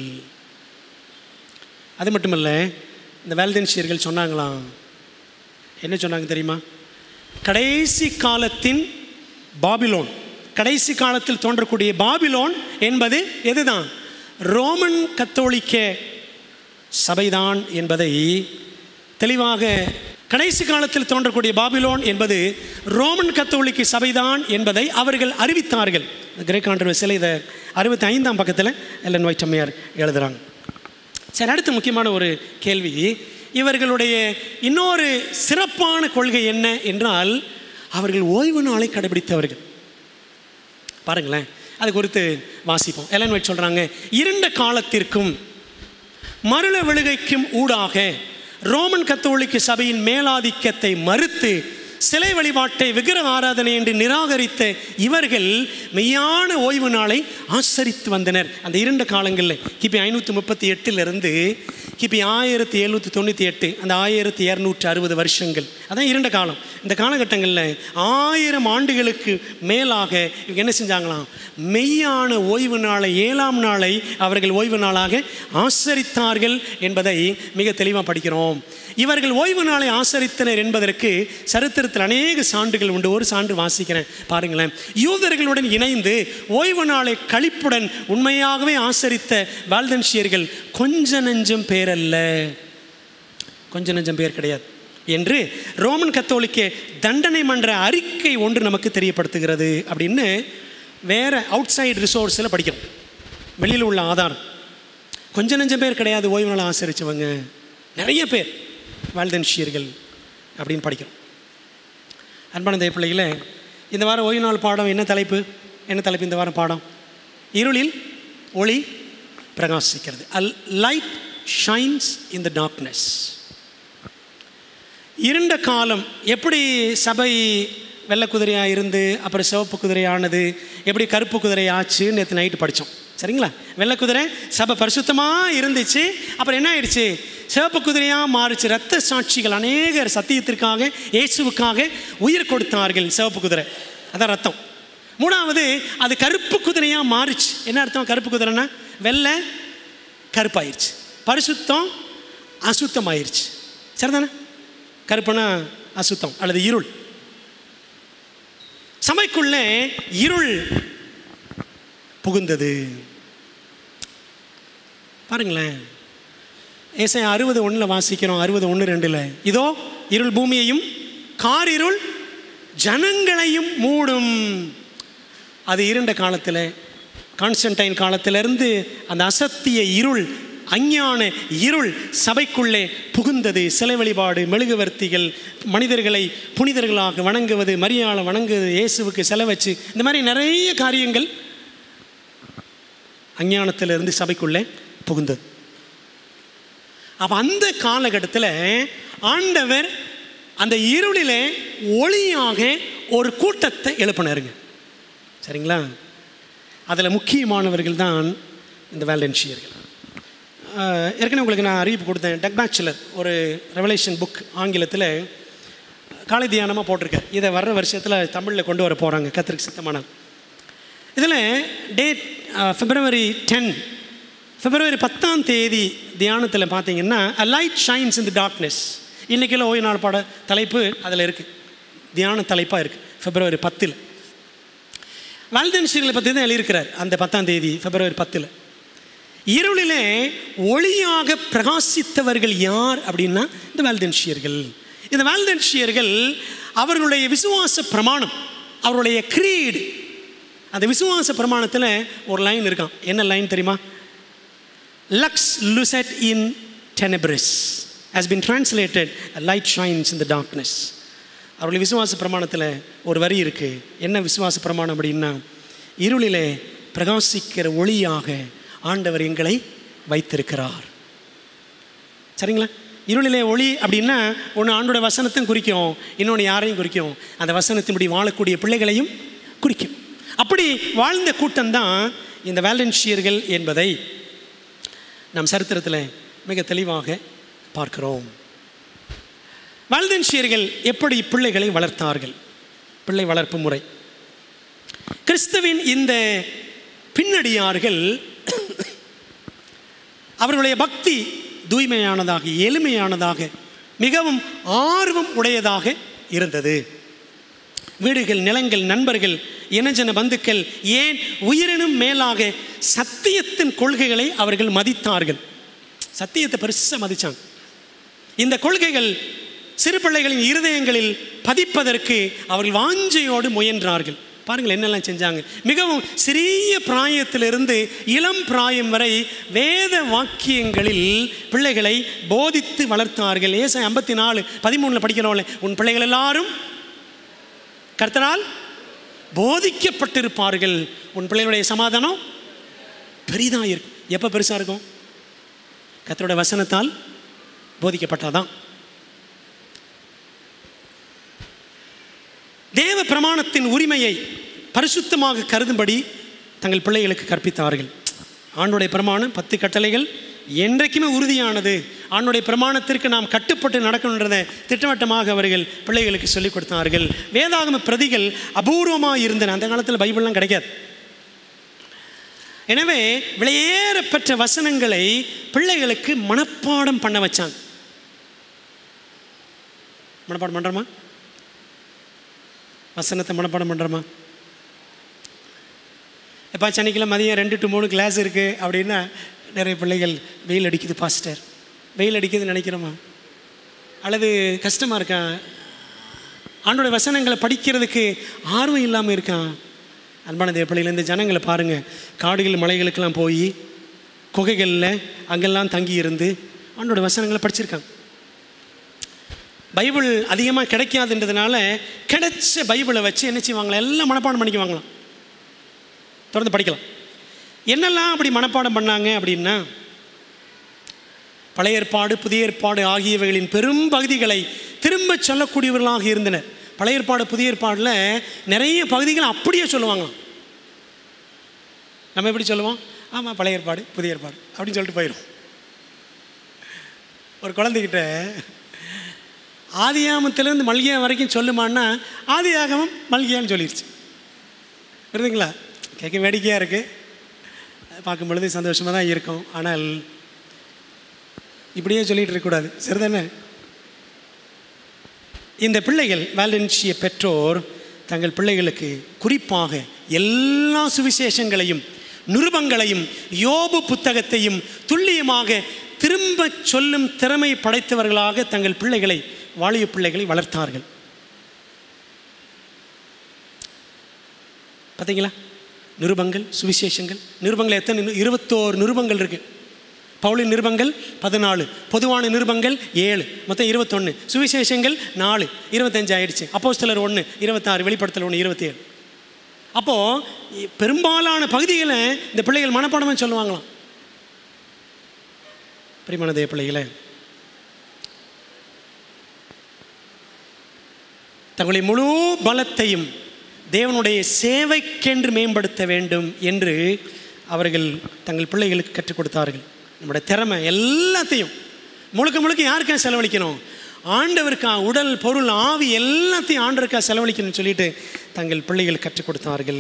அது மட்டுமல்ல இந்த வேல்தென்ஷியர்கள் சொன்னாங்களாம் என்ன சொன்னாங்க தெரியுமா கடைசி காலத்தின் பாபிலோன் கடைசி காலத்தில் தோன்றக்கூடிய பாபிலோன் என்பது எதுதான் ரோமன் கத்தோலிக்க சபைதான் என்பதை தெளிவாக கடைசி காலத்தில் தோன்றக்கூடிய பாபிலோன் என்பது ரோமன் கத்தோலிக்க சபைதான் என்பதை அவர்கள் அறிவித்தார்கள் கிரேக் கான்ட்ரவர்சியில் இதை அறுபத்தி ஐந்தாம் பக்கத்தில் எல்என் ஒயிட் அம்மையார் எழுதுகிறாங்க சரி அடுத்து முக்கியமான ஒரு கேள்வி இவர்களுடைய இன்னொரு சிறப்பான கொள்கை என்ன என்றால் அவர்கள் ஓய்வு நாளை கடைபிடித்தவர்கள் பாருங்களேன் அது குறித்து வாசிப்போம் எலன் வைட் சொல்கிறாங்க இருண்ட காலத்திற்கும் மருள விழுகைக்கும் ஊடாக ரோமன் கத்தோலிக்க சபையின் மேலாதிக்கத்தை மறுத்து சிலை வழிபாட்டை விக்கிரக ஆராதனை என்று நிராகரித்த இவர்கள் மெய்யான ஓய்வு நாளை ஆசரித்து வந்தனர் அந்த இரண்டு காலங்களில் கிபி ஐநூற்றி முப்பத்தி எட்டிலிருந்து கிபி ஆயிரத்தி எழுநூற்றி தொண்ணூற்றி எட்டு அந்த ஆயிரத்தி இரநூற்றி அறுபது வருஷங்கள் அதான் இரண்ட காலம் இந்த காலகட்டங்களில் ஆயிரம் ஆண்டுகளுக்கு மேலாக இவங்க என்ன செஞ்சாங்களாம் மெய்யான ஓய்வு நாளை ஏழாம் நாளை அவர்கள் ஓய்வு நாளாக ஆசரித்தார்கள் என்பதை மிக தெளிவாக படிக்கிறோம் இவர்கள் ஓய்வு நாளை ஆசரித்தனர் என்பதற்கு சரித்திரத்தில் அநேக சான்றுகள் உண்டு ஒரு சான்று வாசிக்கிறேன் பாருங்களேன் யூதர்களுடன் இணைந்து ஓய்வு நாளை கழிப்புடன் உண்மையாகவே ஆசரித்த வால்தன்ஷியர்கள் கொஞ்ச நஞ்சம் பேர் அல்ல கொஞ்ச நஞ்சம் பேர் கிடையாது என்று ரோமன் கத்தோலிக்க தண்டனை மன்ற அறிக்கை ஒன்று நமக்கு தெரியப்படுத்துகிறது அப்படின்னு வேற அவுட் சைடு ரிசோர்ஸில் படிக்கிறோம் வெளியில் உள்ள ஆதாரம் கொஞ்ச நஞ்சம் பேர் கிடையாது ஓய்வு நாள் ஆசரித்தவங்க நிறைய பேர் வால்தன்ஷியர்கள் அப்படின்னு படிக்கிறோம் அன்பான தேவ பிள்ளைகளே இந்த வாரம் ஓய்வு நாள் பாடம் என்ன தலைப்பு என்ன தலைப்பு இந்த வாரம் பாடம் இருளில் ஒளி பிரகாசிக்கிறது all light shines in the darkness இருண்ட காலம் எப்படி சபை வெள்ளை குதிரையாக இருந்து அப்புறம் சிவப்பு குதிரை ஆனது எப்படி கருப்பு குதிரை ஆச்சு நேற்று நைட்டு படித்தோம் சரிங்களா வெள்ளை குதிரை சபை பரிசுத்தமாக இருந்துச்சு அப்புறம் என்ன ஆயிடுச்சு சிவப்பு குதிரையாக மாறிச்சு ரத்த சாட்சிகள் அநேகர் சத்தியத்திற்காக இயேசுவுக்காக உயிர் கொடுத்தார்கள் சிவப்பு குதிரை அதான் ரத்தம் மூணாவது அது கருப்பு குதிரையாக மாறிச்சு என்ன அர்த்தம் கருப்பு குதிரைன்னா வெள்ளை கருப்பாயிருச்சு பரிசுத்தம் அசுத்தம் ஆயிருச்சு சரிதானே கருப்புனா அசுத்தம் அல்லது இருள் சபைக்குள்ளே இருள் புகுந்தது பாருங்களேன் ஏசை அறுபது ஒன்றில் வாசிக்கிறோம் அறுபது ஒன்று ரெண்டில் இதோ இருள் பூமியையும் காரிருள் ஜனங்களையும் மூடும் அது இருண்ட காலத்தில் கான்ஸ்டன்டைன் காலத்திலிருந்து அந்த அசத்திய இருள் அஞ்ஞான இருள் சபைக்குள்ளே புகுந்தது சிலை வழிபாடு மெழுகுவர்த்திகள் மனிதர்களை புனிதர்களாக வணங்குவது மரியாதை வணங்குவது இயேசுவுக்கு செலவச்சு இந்த மாதிரி நிறைய காரியங்கள் அஞ்ஞானத்திலிருந்து சபைக்குள்ளே புகுந்தது அப்போ அந்த காலகட்டத்தில் ஆண்டவர் அந்த இருளிலே ஒளியாக ஒரு கூட்டத்தை எழுப்பினாருங்க சரிங்களா அதில் முக்கியமானவர்கள் தான் இந்த வேலன்ஷியர்கள் ஆஹ், ஏற்கனவே உங்களுக்கு நான் அறிவிப்பு கொடுத்தேன் டக்பாச்சுலர் ஒரு ரெவலேஷன் புக் ஆங்கிலத்தில் காலை தியானமாக போட்டிருக்கேன் இதை வர்ற வருஷத்தில் தமிழில் கொண்டு வர போகிறாங்க கத்திரிக்கு சித்தமானால் இதில் டேட் பிப்ரவரி டென் பிப்ரவரி பத்தாம் தேதி தியானத்தில் பார்த்தீங்கன்னா a light shines in the darkness இன்றைக்கில் ஓய்வு நாள் பாட தலைப்பு அதில் இருக்குது தியான தலைப்பாக இருக்குது பிப்ரவரி பத்தில் வால்தன்ஷியர்களை பற்றி தான் எழுதியிருக்கிறார் அந்த பத்தாம் தேதி பிப்ரவரி பத்தில் இருளிலே ஒளியாக பிரகாசித்தவர்கள் யார் அப்படின்னா இந்த வால்தன்ஷியர்கள் இந்த வால்தன்ஷியர்கள் அவர்களுடைய விசுவாச பிரமாணம் அவருடைய creed அந்த விசுவாச பிரமாணத்தில் ஒரு லைன் இருக்கான் என்ன லைன் தெரியுமா லக்ஸ் லுசெட் இன் டெனபிரிஸ் has been translated a light shines in the darkness அவருடைய விசுவாச பிரமாணத்தில் ஒரு வரி இருக்குது என்ன விசுவாச பிரமாணம் அப்படின்னா இருளிலே பிரகாசிக்கிற ஒளியாக ஆண்டவர் எங்களை வைத்திருக்கிறார் சரிங்களா இருளிலே ஒளி அப்படின்னா ஒன்று ஆண்டோட வசனத்தையும் குறிக்கும் இன்னொன்று யாரையும் குறிக்கும் அந்த வசனத்தின்படி வாழக்கூடிய பிள்ளைகளையும் குறிக்கும் அப்படி வாழ்ந்த கூட்டம்தான் இந்த வேலன்ஷியர்கள் என்பதை நம் சரித்திரத்தில் மிக தெளிவாக பார்க்கிறோம் வால்தன்ஷியர்கள் எப்படி பிள்ளைகளை வளர்த்தார்கள் பிள்ளை வளர்ப்பு முறை கிறிஸ்துவின் இந்த பின்னடியார்கள் அவர்களுடைய பக்தி தூய்மையானதாக எளிமையானதாக மிகவும் ஆர்வம் உடையதாக இருந்தது வீடுகள் நிலங்கள் நண்பர்கள் இனஜன பந்துக்கள் ஏன் உயிரினும் மேலாக சத்தியத்தின் கொள்கைகளை அவர்கள் மதித்தார்கள் சத்தியத்தை பெருசாக மதிச்சாங்க இந்த கொள்கைகள் சிறு பிள்ளைகளின் இருதயங்களில் பதிப்பதற்கு அவர்கள் வாஞ்சையோடு முயன்றார்கள் பாருங்கள் என்னெல்லாம் செஞ்சாங்க மிகவும் சிறிய பிராயத்திலிருந்து இளம் பிராயம் வரை வேத வாக்கியங்களில் பிள்ளைகளை போதித்து வளர்த்தார்கள் ஏசை ஐம்பத்தி நாலு பதிமூணில் படிக்கிறோம்ல உன் பிள்ளைகள் எல்லாரும் கர்த்தரால் போதிக்கப்பட்டிருப்பார்கள் உன் பிள்ளைகளுடைய சமாதானம் பெரிதாக இருக்கும் எப்போ பெருசாக இருக்கும் கர்த்தருடைய வசனத்தால் போதிக்கப்பட்டாதான் தேவ பிரமாணத்தின் உரிமையை பரிசுத்தமாக கருதும்படி தங்கள் பிள்ளைகளுக்கு கற்பித்தார்கள் ஆண்டுடைய பிரமாணம் பத்து கட்டளைகள் என்றைக்குமே உறுதியானது ஆணுடைய பிரமாணத்திற்கு நாம் கட்டுப்பட்டு நடக்கணுன்றதை திட்டவட்டமாக அவர்கள் பிள்ளைகளுக்கு சொல்லிக் கொடுத்தார்கள் வேதாகம பிரதிகள் அபூர்வமாக இருந்தன அந்த காலத்தில் பைபிள்லாம் கிடைக்காது எனவே விலையேற பெற்ற வசனங்களை பிள்ளைகளுக்கு மனப்பாடம் பண்ண வச்சாங்க மனப்பாடம் பண்ணுறோமா வசனத்தை மனப்பாடம் பண்ணுறோமா எப்பா சனிக்கிழமை மதியம் ரெண்டு டு மூணு கிளாஸ் இருக்குது அப்படின்னா நிறைய பிள்ளைகள் வெயில் அடிக்குது பாஸ்டர் வெயில் அடிக்குதுன்னு நினைக்கிறோமா அல்லது கஷ்டமாக இருக்கா ஆண்டோட வசனங்களை படிக்கிறதுக்கு ஆர்வம் இல்லாமல் இருக்கான் அன்பான தேவ பிள்ளைகள் இந்த ஜனங்களை பாருங்கள் காடுகள் மலைகளுக்கெல்லாம் போய் குகைகளில் அங்கெல்லாம் தங்கி இருந்து ஆண்டோட வசனங்களை படிச்சிருக்காங்க பைபிள் அதிகமாக கிடைக்காதுன்றதுனால கிடைச்ச பைபிளை வச்சு என்ன செய்வாங்களா எல்லாம் மனப்பாடம் பண்ணிக்குவாங்களாம் தொடர்ந்து படிக்கலாம் என்னெல்லாம் அப்படி மனப்பாடம் பண்ணாங்க அப்படின்னா பழைய ஏற்பாடு புதிய ஏற்பாடு ஆகியவைகளின் பெரும் பகுதிகளை திரும்ப சொல்லக்கூடியவர்களாக இருந்தனர் பழைய ஏற்பாடு புதிய ஏற்பாடில் நிறைய பகுதிகள் அப்படியே சொல்லுவாங்களாம் நம்ம எப்படி சொல்லுவோம் ஆமாம் பழைய ஏற்பாடு புதிய ஏற்பாடு அப்படின்னு சொல்லிட்டு போயிடும் ஒரு குழந்தைகிட்ட ஆதியாமத்திலேருந்து மல்கியா வரைக்கும் சொல்லுமான்னா ஆதியாகமம் மல்கியான்னு சொல்லிடுச்சு புரியுதுங்களா கேட்க வேடிக்கையாக இருக்குது பார்க்கும் பொழுது சந்தோஷமாக தான் இருக்கும் ஆனால் இப்படியே சொல்லிகிட்டு இருக்கக்கூடாது சரிதானே இந்த பிள்ளைகள் வேலன்சிய பெற்றோர் தங்கள் பிள்ளைகளுக்கு குறிப்பாக எல்லா சுவிசேஷங்களையும் நிருபங்களையும் யோபு புத்தகத்தையும் துல்லியமாக திரும்ப சொல்லும் திறமை படைத்தவர்களாக தங்கள் பிள்ளைகளை வாலிய பிள்ளைகளை வளர்த்தார்கள் பார்த்தீங்களா நிருபங்கள் சுவிசேஷங்கள் நிருபங்கள் எத்தனை நிரு- இருபத்தோரு நிருபங்கள் இருக்கு பவுலின் நிருபங்கள் பதினாலு பொதுவான நிருபங்கள் ஏழு மொத்தம் இருபத்தொன்று சுவிசேஷங்கள் நாலு இருபத்தஞ்சு ஆயிடுச்சு அப்போஸ்தலர் ஒன்று இருபத்தாறு வெளிப்படுத்தல் ஒன்று இருபத்தேழு அப்போது பெரும்பாலான பகுதிகளை இந்த பிள்ளைகள் மனப்பாடமாக சொல்லுவாங்களாம் பிரிமான தேவ பிள்ளைகளே தங்களுடைய முழு பலத்தையும் தேவனுடைய சேவைக்கென்று மேம்படுத்த வேண்டும் என்று அவர்கள் தங்கள் பிள்ளைகளுக்கு கற்றுக் கொடுத்தார்கள் நம்முடைய திறமை எல்லாத்தையும் முழுக்க முழுக்க யாருக்கா செலவழிக்கணும் ஆண்டவருக்கா உடல் பொருள் ஆவி எல்லாத்தையும் ஆண்டவருக்கா செலவழிக்கணும்னு சொல்லிட்டு தங்கள் பிள்ளைகள் கற்றுக் கொடுத்தார்கள்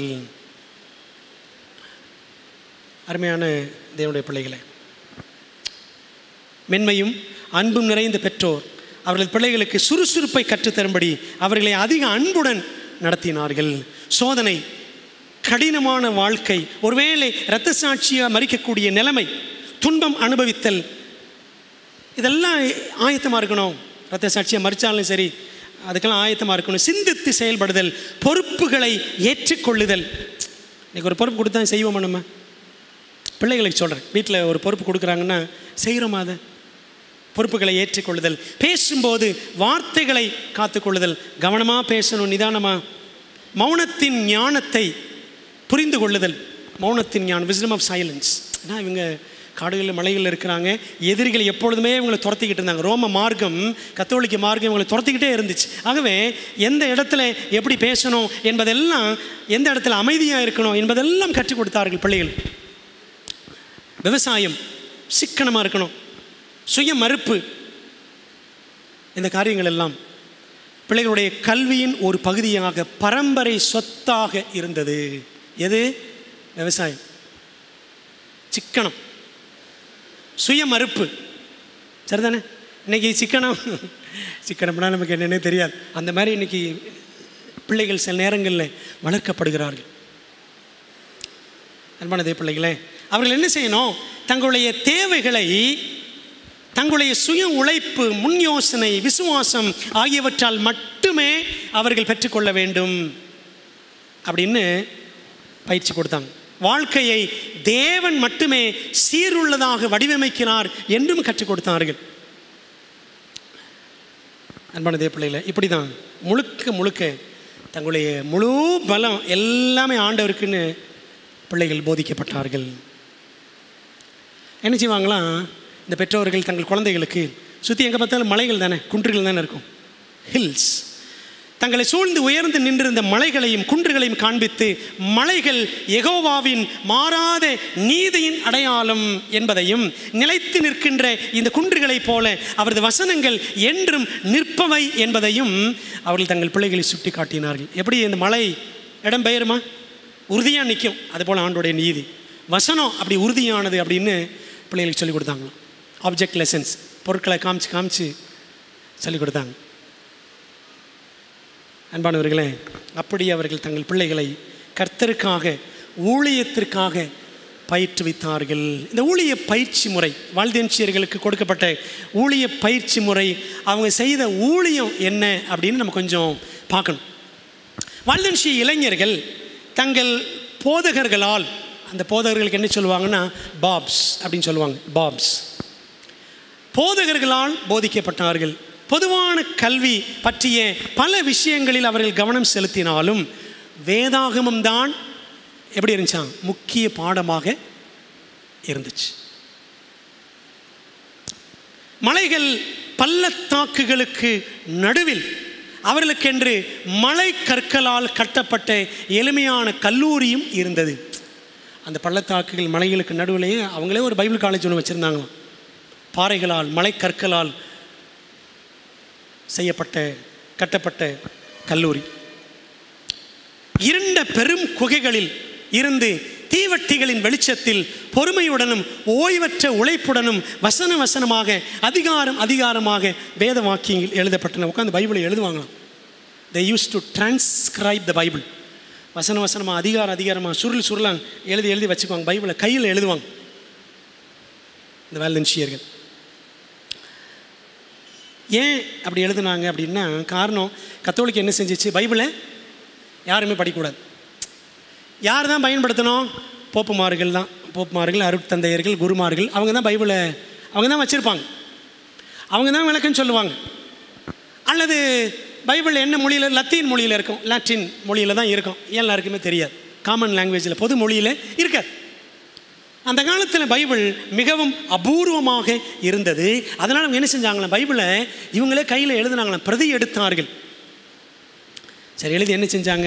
அருமையான தேவனுடைய பிள்ளைகளை மென்மையும் அன்பும் நிறைந்த பெற்றோர் அவர்கள் பிள்ளைகளுக்கு சுறுசுறுப்பை கற்றுத்தரும்படி அவர்களை அதிக அன்புடன் நடத்தினார்கள் சோதனை கடினமான வாழ்க்கை ஒருவேளை இரத்த சாட்சியாக மறிக்கக்கூடிய நிலைமை துன்பம் அனுபவித்தல் இதெல்லாம் ஆயத்தமாக இருக்கணும் இரத்த சாட்சியாக மறிச்சாலும் சரி அதுக்கெல்லாம் ஆயத்தமாக இருக்கணும் சிந்தித்து செயல்படுதல் பொறுப்புகளை ஏற்றுக்கொள்ளுதல் இன்னைக்கு ஒரு பொறுப்பு கொடுத்தா செய்வோமா நம்ம பிள்ளைகளுக்கு சொல்கிறேன் வீட்டில் ஒரு பொறுப்பு கொடுக்குறாங்கன்னா செய்கிறோமா அதை பொறுப்புகளை ஏற்றுக்கொள்ளுதல் பேசும்போது வார்த்தைகளை காத்துக்கொள்ளுதல் கவனமாக பேசணும் நிதானமாக மௌனத்தின் ஞானத்தை புரிந்து கொள்ளுதல் மௌனத்தின் ஞானம் விஸ்டம் ஆஃப் சைலன்ஸ் ஏன்னா இவங்க காடுகளில் மலைகளில் இருக்கிறாங்க எதிரிகள் எப்பொழுதுமே இவங்களை துரத்திக்கிட்டு இருந்தாங்க ரோம மார்க்கம் கத்தோலிக்க மார்க்கம் இவங்களை துரத்திக்கிட்டே இருந்துச்சு ஆகவே எந்த இடத்துல எப்படி பேசணும் என்பதெல்லாம் எந்த இடத்துல அமைதியாக இருக்கணும் என்பதெல்லாம் கற்றுக் கொடுத்தார்கள் பிள்ளைகள் விவசாயம் சிக்கனமாக இருக்கணும் சுய மறுப்பு இந்த காரியங்கள் எல்லாம் பிள்ளைகளுடைய கல்வியின் ஒரு பகுதியாக பரம்பரை சொத்தாக இருந்தது எது விவசாயம் சிக்கனம் சுய மறுப்பு சரிதானே இன்னைக்கு சிக்கனம் சிக்கனம்னா நமக்கு என்னன்னே தெரியாது அந்த மாதிரி இன்னைக்கு பிள்ளைகள் சில நேரங்களில் வளர்க்கப்படுகிறார்கள் அன்பான தேவ பிள்ளைகளே அவர்கள் என்ன செய்யணும் தங்களுடைய தேவைகளை தங்களுடைய சுய உழைப்பு முன் யோசனை விசுவாசம் ஆகியவற்றால் மட்டுமே அவர்கள் பெற்றுக்கொள்ள வேண்டும் அப்படின்னு பயிற்சி கொடுத்தாங்க வாழ்க்கையை தேவன் மட்டுமே சீருள்ளதாக வடிவமைக்கிறார் என்றும் கற்றுக் கொடுத்தார்கள் அன்பான தேவ பிள்ளைகளை இப்படி தான் முழுக்க முழுக்க தங்களுடைய முழு பலம் எல்லாமே ஆண்டவருக்குன்னு பிள்ளைகள் போதிக்கப்பட்டார்கள் என்ன செய்வாங்களாம் இந்த பெற்றோர்கள் தங்கள் குழந்தைகளுக்கு சுற்றி எங்கே பார்த்தாலும் மலைகள் தானே குன்றுகள் தானே இருக்கும் ஹில்ஸ் தங்களை சூழ்ந்து உயர்ந்து நின்றிருந்த மலைகளையும் குன்றுகளையும் காண்பித்து மலைகள் எகோவாவின் மாறாத நீதியின் அடையாளம் என்பதையும் நிலைத்து நிற்கின்ற இந்த குன்றுகளைப் போல அவரது வசனங்கள் என்றும் நிற்பவை என்பதையும் அவர்கள் தங்கள் பிள்ளைகளை சுட்டி காட்டினார்கள் எப்படி இந்த மலை இடம் பெயருமா உறுதியாக நிற்கும் அதுபோல் ஆண்டோடைய நீதி வசனம் அப்படி உறுதியானது அப்படின்னு பிள்ளைகளுக்கு சொல்லிக் கொடுத்தாங்களாம் ஆப்ஜெக்ட் லெசன்ஸ் பொருட்களை காமிச்சு காமிச்சு சொல்லிக் கொடுத்தாங்க அன்பானவர்களே அப்படி அவர்கள் தங்கள் பிள்ளைகளை கர்த்தருக்காக ஊழியத்திற்காக பயிற்றுவித்தார்கள் இந்த ஊழிய பயிற்சி முறை வாழ்தென்சியர்களுக்கு கொடுக்கப்பட்ட ஊழிய பயிற்சி முறை அவங்க செய்த ஊழியம் என்ன அப்படின்னு நம்ம கொஞ்சம் பார்க்கணும் வாழ்தென்சிய இளைஞர்கள் தங்கள் போதகர்களால் அந்த போதகர்களுக்கு என்ன சொல்லுவாங்கன்னா பாப்ஸ் அப்படின்னு சொல்லுவாங்க பாப்ஸ் போதகர்களால் போதிக்கப்பட்டார்கள் பொதுவான கல்வி பற்றிய பல விஷயங்களில் அவர்கள் கவனம் செலுத்தினாலும் வேதாகமம் தான் எப்படி இருந்துச்சான் முக்கிய பாடமாக இருந்துச்சு மலைகள் பள்ளத்தாக்குகளுக்கு நடுவில் அவர்களுக்கென்று மலை கற்களால் கட்டப்பட்ட எளிமையான கல்லூரியும் இருந்தது அந்த பள்ளத்தாக்குகள் மலைகளுக்கு நடுவிலேயே அவங்களே ஒரு பைபிள் காலேஜ் ஒன்று வச்சுருந்தாங்களாம் பாறைகளால் மலை கற்களால் செய்யப்பட்ட கட்டப்பட்ட கல்லூரி இருண்ட பெரும் குகைகளில் இருந்து தீவட்டிகளின் வெளிச்சத்தில் பொறுமையுடனும் ஓய்வற்ற உழைப்புடனும் வசன வசனமாக அதிகாரம் அதிகாரமாக வேத வாக்கியங்கள் எழுதப்பட்டன உட்காந்து பைபிளை எழுதுவாங்களாம் they use to transcribe the Bible வசன வசனமாக அதிகாரம் அதிகாரமாக சுருள் சுருளாங்க எழுதி எழுதி வச்சுக்குவாங்க பைபிளை கையில் எழுதுவாங்க இந்த வேலன்சியர்கள் ஏன் அப்படி எழுதுனாங்க அப்படின்னா காரணம் கத்தோலிக்கு என்ன செஞ்சிச்சு பைபிளை யாருமே படிக்கக்கூடாது யார் தான் பயன்படுத்தணும் போப்புமார்கள் தான் போப்புமார்கள் அருட்தந்தையர்கள் குருமார்கள் அவங்க தான் பைபிளை அவங்க தான் வச்சுருப்பாங்க அவங்க தான் விளக்கம் சொல்லுவாங்க அல்லது பைபிள் என்ன மொழியில் லத்தீன் மொழியில் இருக்கும் லாட்டின் மொழியில் தான் இருக்கும் எல்லாருக்குமே தெரியாது காமன் லாங்குவேஜில் பொது மொழியில் இருக்காது அந்த காலத்தில் பைபிள் மிகவும் அபூர்வமாக இருந்தது அதனால் அவங்க என்ன செஞ்சாங்களாம் பைபிளை இவங்களே கையில் எழுதுனாங்களாம் பிரதி எடுத்தார்கள் சரி எழுதி என்ன செஞ்சாங்க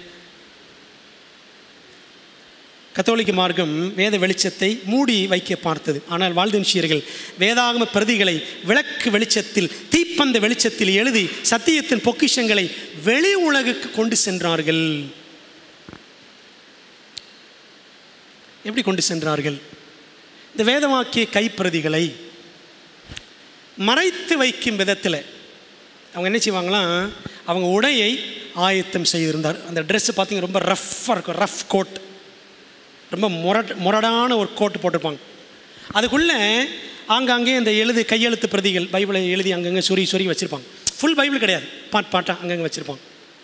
கத்தோலிக்க மார்க்கம் வேத வெளிச்சத்தை மூடி வைக்க பார்த்தது ஆனால் வாழ்தன்சியர்கள் வேதாகம பிரதிகளை விளக்கு வெளிச்சத்தில் தீப்பந்த வெளிச்சத்தில் எழுதி சத்தியத்தின் பொக்கிஷங்களை வெளி உலகுக்கு கொண்டு சென்றார்கள் எப்படி கொண்டு சென்றார்கள் இந்த வேதவாக்கிய கைப்பிரதிகளை மறைத்து வைக்கும் விதத்தில் அவங்க என்ன செய்வாங்களாம் அவங்க உடையை ஆயத்தம் செய்திருந்தார் அந்த ட்ரெஸ்ஸு பார்த்தீங்கன்னா ரொம்ப ரஃப்பாக இருக்கும் ரஃப் கோட் ரொம்ப முரட் முரடான ஒரு கோட்டு போட்டிருப்பாங்க அதுக்குள்ளே ஆங்காங்கே இந்த எழுது கையெழுத்து பிரதிகள் பைபிளை எழுதி அங்கங்கே சொறி சொறி வச்சுருப்பாங்க ஃபுல் பைபிள் கிடையாது பாட் பாட்டாக அங்கங்கே வச்சுருப்பாங்க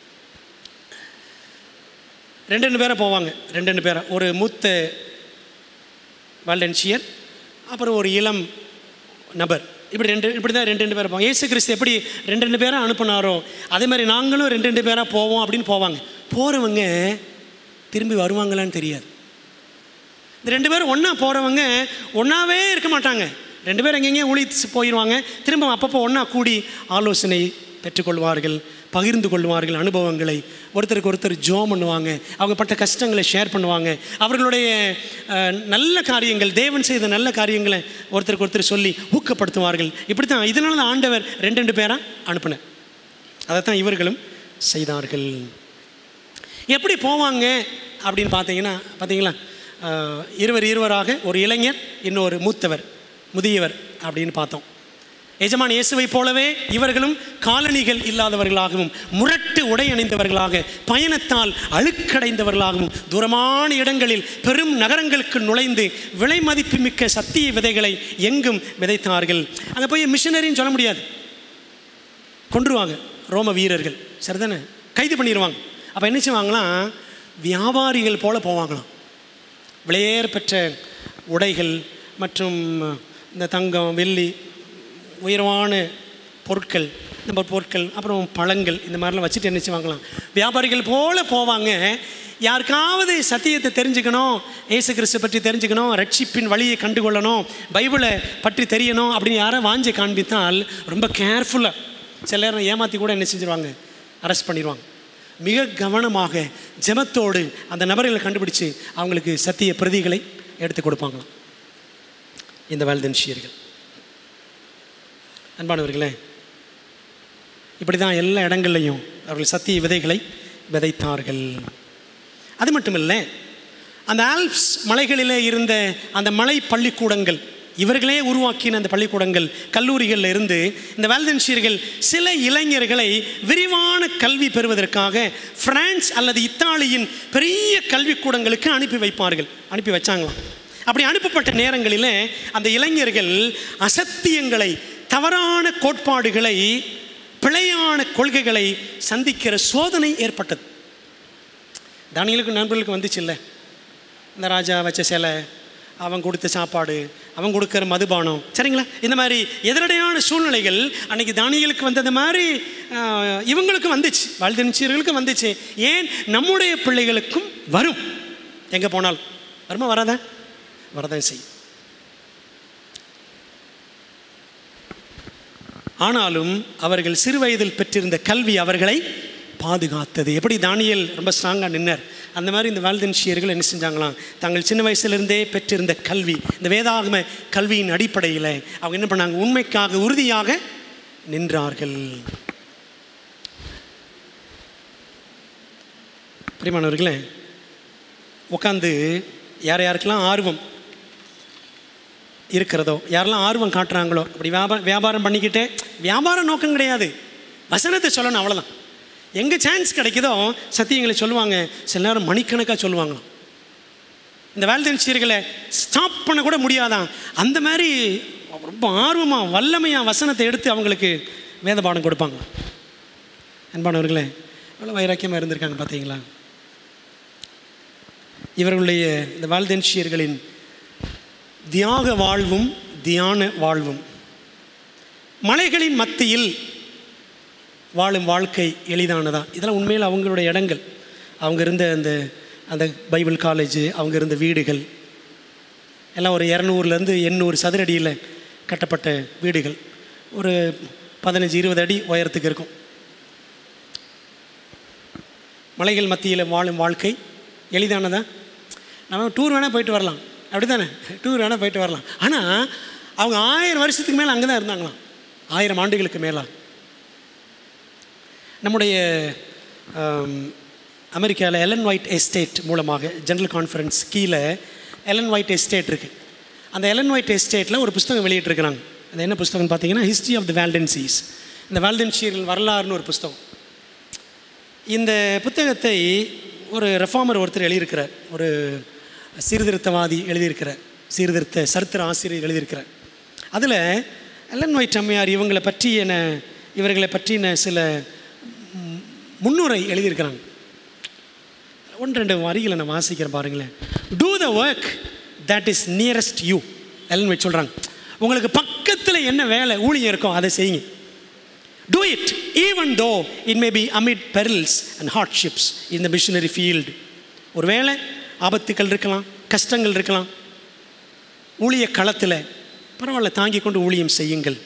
ரெண்டு ரெண்டு பேரை போவாங்க ரெண்டு ரெண்டு பேரை ஒரு மூத்த வால்டன்ஷியர் அப்புறம் ஒரு இளம் நபர் இப்படி ரெண்டு இப்படி தான் ரெண்டு ரெண்டு பேர் போவாங்க ஏசு கிறிஸ்து எப்படி ரெண்டு ரெண்டு பேராக அனுப்புனாரோ அதே மாதிரி நாங்களும் ரெண்டு ரெண்டு பேராக போவோம் அப்படின்னு போவாங்க போகிறவங்க திரும்பி வருவாங்களான்னு தெரியாது இந்த ரெண்டு பேரும் ஒன்றா போகிறவங்க ஒன்றாவே இருக்க மாட்டாங்க ரெண்டு பேரும் எங்கெங்கேயும் ஊழி போயிடுவாங்க திரும்ப அப்பப்போ ஒன்றா கூடி ஆலோசனை பெற்றுக்கொள்வார்கள் பகிர்ந்து கொள்வார்கள் அனுபவங்களை ஒருத்தருக்கு ஒருத்தர் ஜோம் பண்ணுவாங்க அவங்க பட்ட கஷ்டங்களை ஷேர் பண்ணுவாங்க அவர்களுடைய அஹ், நல்ல காரியங்கள் தேவன் செய்த நல்ல காரியங்களை ஒருத்தருக்கு ஒருத்தர் சொல்லி ஊக்கப்படுத்துவார்கள் இப்படி தான் இதனால தான் ஆண்டவர் ரெண்டு ரெண்டு பேராக அனுப்பினார் அதைத்தான் இவர்களும் செய்தார்கள் எப்படி போவாங்க அப்படின்னு பார்த்தீங்கன்னா பார்த்தீங்களா அஹ், இருவர் இருவராக ஒரு இளைஞர் இன்னொரு மூத்தவர் முதியவர் அப்படின்னு பார்த்தோம் எஜமான் இயேசுவை போலவே இவர்களும் காலணிகள் இல்லாதவர்களாகவும் முரட்டு உடை அணிந்தவர்களாக பயணத்தால் அழுக்கடைந்தவர்களாகவும் தூரமான இடங்களில் பெரும் நகரங்களுக்கு நுழைந்து விலை மதிப்புமிக்க சத்திய விதைகளை எங்கும் விதைத்தார்கள் அங்கே போய் மிஷினரின்னு சொல்ல முடியாது கொன்றுவாங்க ரோம வீரர்கள் சரிதானே கைது பண்ணிடுவாங்க அப்போ என்ன செய்வாங்களாம் வியாபாரிகள் போல போவாங்களாம் விலையேற பெற்ற உடைகள் மற்றும் இந்த தங்கம் வெள்ளி உயரமான பொருட்கள் நம்ம பொருட்கள் அப்புறம் பழங்கள் இந்த மாதிரிலாம் வச்சுட்டு என்ன செய்வாங்களாம் வியாபாரிகள் போல போவாங்க யாருக்காவது சத்தியத்தை தெரிஞ்சுக்கணும் ஏசு கிறிஸ்து பற்றி தெரிஞ்சுக்கணும் ரட்சிப்பின் வழியை கண்டுகொள்ளணும் பைபிளை பற்றி தெரியணும் அப்படின்னு யாரை வாஞ்சி காண்பித்தால் ரொம்ப கேர்ஃபுல்லாக சில நேரம் ஏமாற்றி கூட என்ன செஞ்சுருவாங்க அரெஸ்ட் பண்ணிடுவாங்க மிக கவனமாக ஜெபத்தோடு அந்த நபர்களை கண்டுபிடிச்சு அவங்களுக்கு சத்திய பிரதிகளை எடுத்து கொடுப்பாங்களாம் இந்த வேல்தன்ஷியர்கள் அன்பானவர்களே இப்படி தான் எல்லா இடங்கள்லையும் அவர்கள் சத்திய விதைகளை விதைத்தார்கள் அது மட்டும் இல்லை அந்த ஆல்ப்ஸ் மலைகளிலே இருந்த அந்த மலை பள்ளிக்கூடங்கள் இவர்களே உருவாக்கின அந்த பள்ளிக்கூடங்கள் கல்லூரிகளில் இருந்து இந்த வேல்தன்ஷியர்கள் சில இளைஞர்களை விரிவான கல்வி பெறுவதற்காக பிரான்ஸ் அல்லது இத்தாலியின் பெரிய கல்விக்கூடங்களுக்கு அனுப்பி வைப்பார்கள் அனுப்பி வச்சாங்களாம் அப்படி அனுப்பப்பட்ட நேரங்களில் அந்த இளைஞர்கள் அசத்தியங்களை தவறான கோட்பாடுகளை பிழையான கொள்கைகளை சந்திக்கிற சோதனை ஏற்பட்டது தானியலுக்கு நண்பர்களுக்கு வந்துச்சு இல்லை இந்த ராஜா வச்ச சிலை அவன் கொடுத்த சாப்பாடு அவன் கொடுக்குற மதுபானம் சரிங்களா இந்த மாதிரி எதிரடையான சூழ்நிலைகள் அன்னைக்கு தானியலுக்கு வந்தது மாதிரி ஆஹ், இவங்களுக்கும் வந்துச்சு வாழ்தனிச்சர்களுக்கும் வந்துச்சு ஏன் நம்முடைய பிள்ளைகளுக்கும் வரும் எங்கே போனாலும் வருமா வராதா வரதான் செய்யும் ஆனாலும் அவர்கள் சிறு வயதில் பெற்றிருந்த கல்வி அவர்களை பாதுகாத்தது எப்படி தானியல் ரொம்ப ஸ்ட்ராங்காக நின்னர் அந்த மாதிரி இந்த வால்தன்ஷியர்கள் என்ன செஞ்சாங்களாம் தாங்கள் சின்ன வயசுலேருந்தே பெற்றிருந்த கல்வி இந்த வேதாகம கல்வியின் அடிப்படையில் அவங்க என்ன பண்ணாங்க உண்மைக்காக உறுதியாக நின்றார்கள் பிரியமானவர்களே உட்காந்து யார் யாருக்கெல்லாம் ஆர்வம் இருக்கிறதோ யாரெல்லாம் ஆர்வம் காட்டுறாங்களோ அப்படி வியாபாரம் வியாபாரம் பண்ணிக்கிட்டே வியாபார நோக்கம் கிடையாது வசனத்தை சொல்லணும் அவ்வளோதான் எங்கே சான்ஸ் கிடைக்குதோ சத்தியங்களை சொல்லுவாங்க சில நேரம் மணிக்கணக்காக சொல்லுவாங்களாம் இந்த வேல்தன்சியர்களை ஸ்டாப் பண்ண கூட முடியாதான் அந்த மாதிரி ரொம்ப ஆர்வமாக வல்லமையாக வசனத்தை எடுத்து அவங்களுக்கு வேத பாடம் கொடுப்பாங்க அன்பானவர்களே எவ்வளோ வைராக்கியமாக இருந்திருக்காங்க பார்த்தீங்களா இவர்களுடைய இந்த வால்தென்ஷியர்களின் தியாக வாழ்வும் தியான வாழ்வும் மலைகளின் மத்தியில் வாழும் வாழ்க்கை எளிதானதா இதெல்லாம் உண்மையில் அவங்களுடைய இடங்கள் அவங்க இருந்த அந்த அந்த பைபிள் காலேஜ் அவங்க இருந்த வீடுகள் எல்லாம் ஒரு இரநூறுலேருந்து எண்ணூறு சதுரடியில் கட்டப்பட்ட வீடுகள் ஒரு பதினஞ்சு இருபது அடி உயரத்துக்கு இருக்கும் மலைகள் மத்தியில் வாழும் வாழ்க்கை எளிதானதா நம்ம டூர் வேணால் போயிட்டு வரலாம் அப்படி தானே டூர் வேணால் போயிட்டு வரலாம் ஆனால் அவங்க ஆயிரம் வருஷத்துக்கு மேலே அங்கே தான் இருந்தாங்களாம் ஆயிரம் ஆண்டுகளுக்கு மேலாக நம்முடைய அமெரிக்காவில் எலன் ஒயிட் எஸ்டேட் மூலமாக ஜெனரல் கான்ஃபரன்ஸ் கீழே எலன் ஒயிட் எஸ்டேட் இருக்குது அந்த எலன் ஒயிட் எஸ்டேட்டில் ஒரு புஸ்தகம் வெளியிட்டிருக்கிறாங்க அது என்ன புஸ்தகம் பார்த்தீங்கன்னா ஹிஸ்ட்ரி ஆஃப் த வேல்டன்சீஸ் இந்த வேல்டன்சியர்கள் வரலாறுன்னு ஒரு புஸ்தகம் இந்த புத்தகத்தை ஒரு ரெஃபார்மர் ஒருத்தர் எழுதியிருக்கிறார் ஒரு சீர்திருத்தவாதி எழுதியிருக்கிறார் சீர்திருத்த சரித்திர ஆசிரியர் எழுதியிருக்கிறார் அதில் எலன் ஒயிட் அம்மையார் இவங்களை பற்றியன இவர்களை பற்றின சில ம், முன்னுரை எழுதியிருக்கிறாங்க ஒன்று ரெண்டு வரிகளை நான் வாசிக்கிறேன் பாருங்களேன் do the work that is nearest you Ellen White சொல்கிறாங்க உங்களுக்கு பக்கத்தில் என்ன வேலை ஊழியம் இருக்கோ அதை செய்யுங்க Do it, even though it may be amid perils and hardships in the missionary field. ஒருவேளை ஆபத்துக்கள் இருக்கலாம் கஷ்டங்கள் இருக்கலாம் ஊழிய களத்தில் பரவாயில்ல தாங்கி கொண்டு ஊழியம் செய்யுங்கள்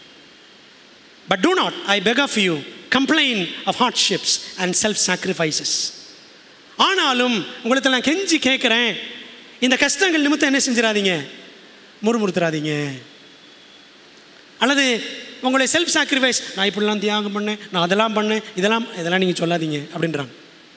but do not I beg of you complain of hardships and self sacrifices ஆனாலும் உங்களுக்கு நான் கெஞ்சி கேட்குறேன் இந்த கஷ்டங்கள் நிமித்தம் என்ன செஞ்சிடாதீங்க முறுமுறுத்துறாதீங்க அல்லது உங்களுடைய செல்ஃப் சாக்ரிஃபைஸ் நான் இப்படிலாம் தியாகம் பண்ணேன் நான் அதெல்லாம் பண்ணேன் இதெல்லாம் இதெல்லாம் நீங்கள் சொல்லாதீங்க அப்படின்றாங்க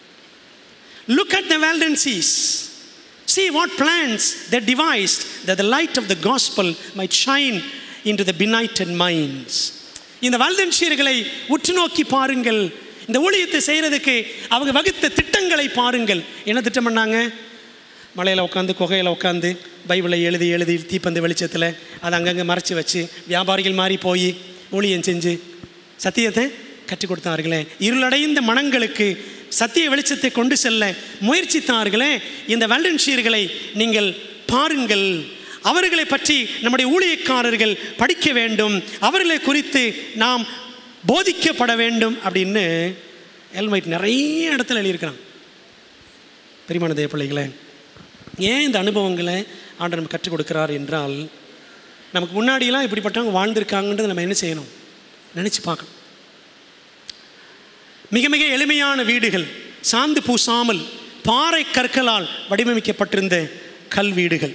look at the Waldenses see what plans they devised that the light of the gospel might shine into the benighted minds இந்த வால்தன்ஷியர்களை உற்று நோக்கி பாருங்கள் இந்த ஊழியத்தை செய்கிறதுக்கு அவங்க வகுத்த திட்டங்களை பாருங்கள் என்ன திட்டம் பண்ணாங்க மலையில் உட்காந்து குகையில் உட்காந்து பைபிளை எழுதி எழுதி தீப்பந்த வெளிச்சத்தில் அதை அங்கங்கே மறைச்சி வச்சு வியாபாரிகள் மாதிரி போய் ஊழியம் செஞ்சு சத்தியத்தை கற்றுக் கொடுத்தார்களே இருளடைந்த மனங்களுக்கு சத்திய வெளிச்சத்தை கொண்டு செல்ல முயற்சித்தார்களே இந்த வல்டன்ஷியர்களை நீங்கள் பாருங்கள் அவர்களை பற்றி நம்முடைய ஊழியக்காரர்கள் படிக்க வேண்டும் அவர்களை குறித்து நாம் போதிக்கப்பட வேண்டும் அப்படின்னு எல்மைட் நிறைய இடத்துல எழுதியிருக்கிறான் பெரியமான தேவ பிள்ளைகளே ஏன் இந்த அனுபவங்களை ஆண்டவர் நமக்கு கற்றுக் கொடுக்கிறார் என்றால் நமக்கு முன்னாடியெல்லாம் இப்படிப்பட்டவங்க வாழ்ந்திருக்காங்கன்றதை நம்ம என்ன செய்யணும் நினச்சி பார்க்கணும் மிக மிக எளிமையான வீடுகள் சாந்து பூசாமல் பாறை கற்களால் வடிவமைக்கப்பட்டிருந்த கல் வீடுகள்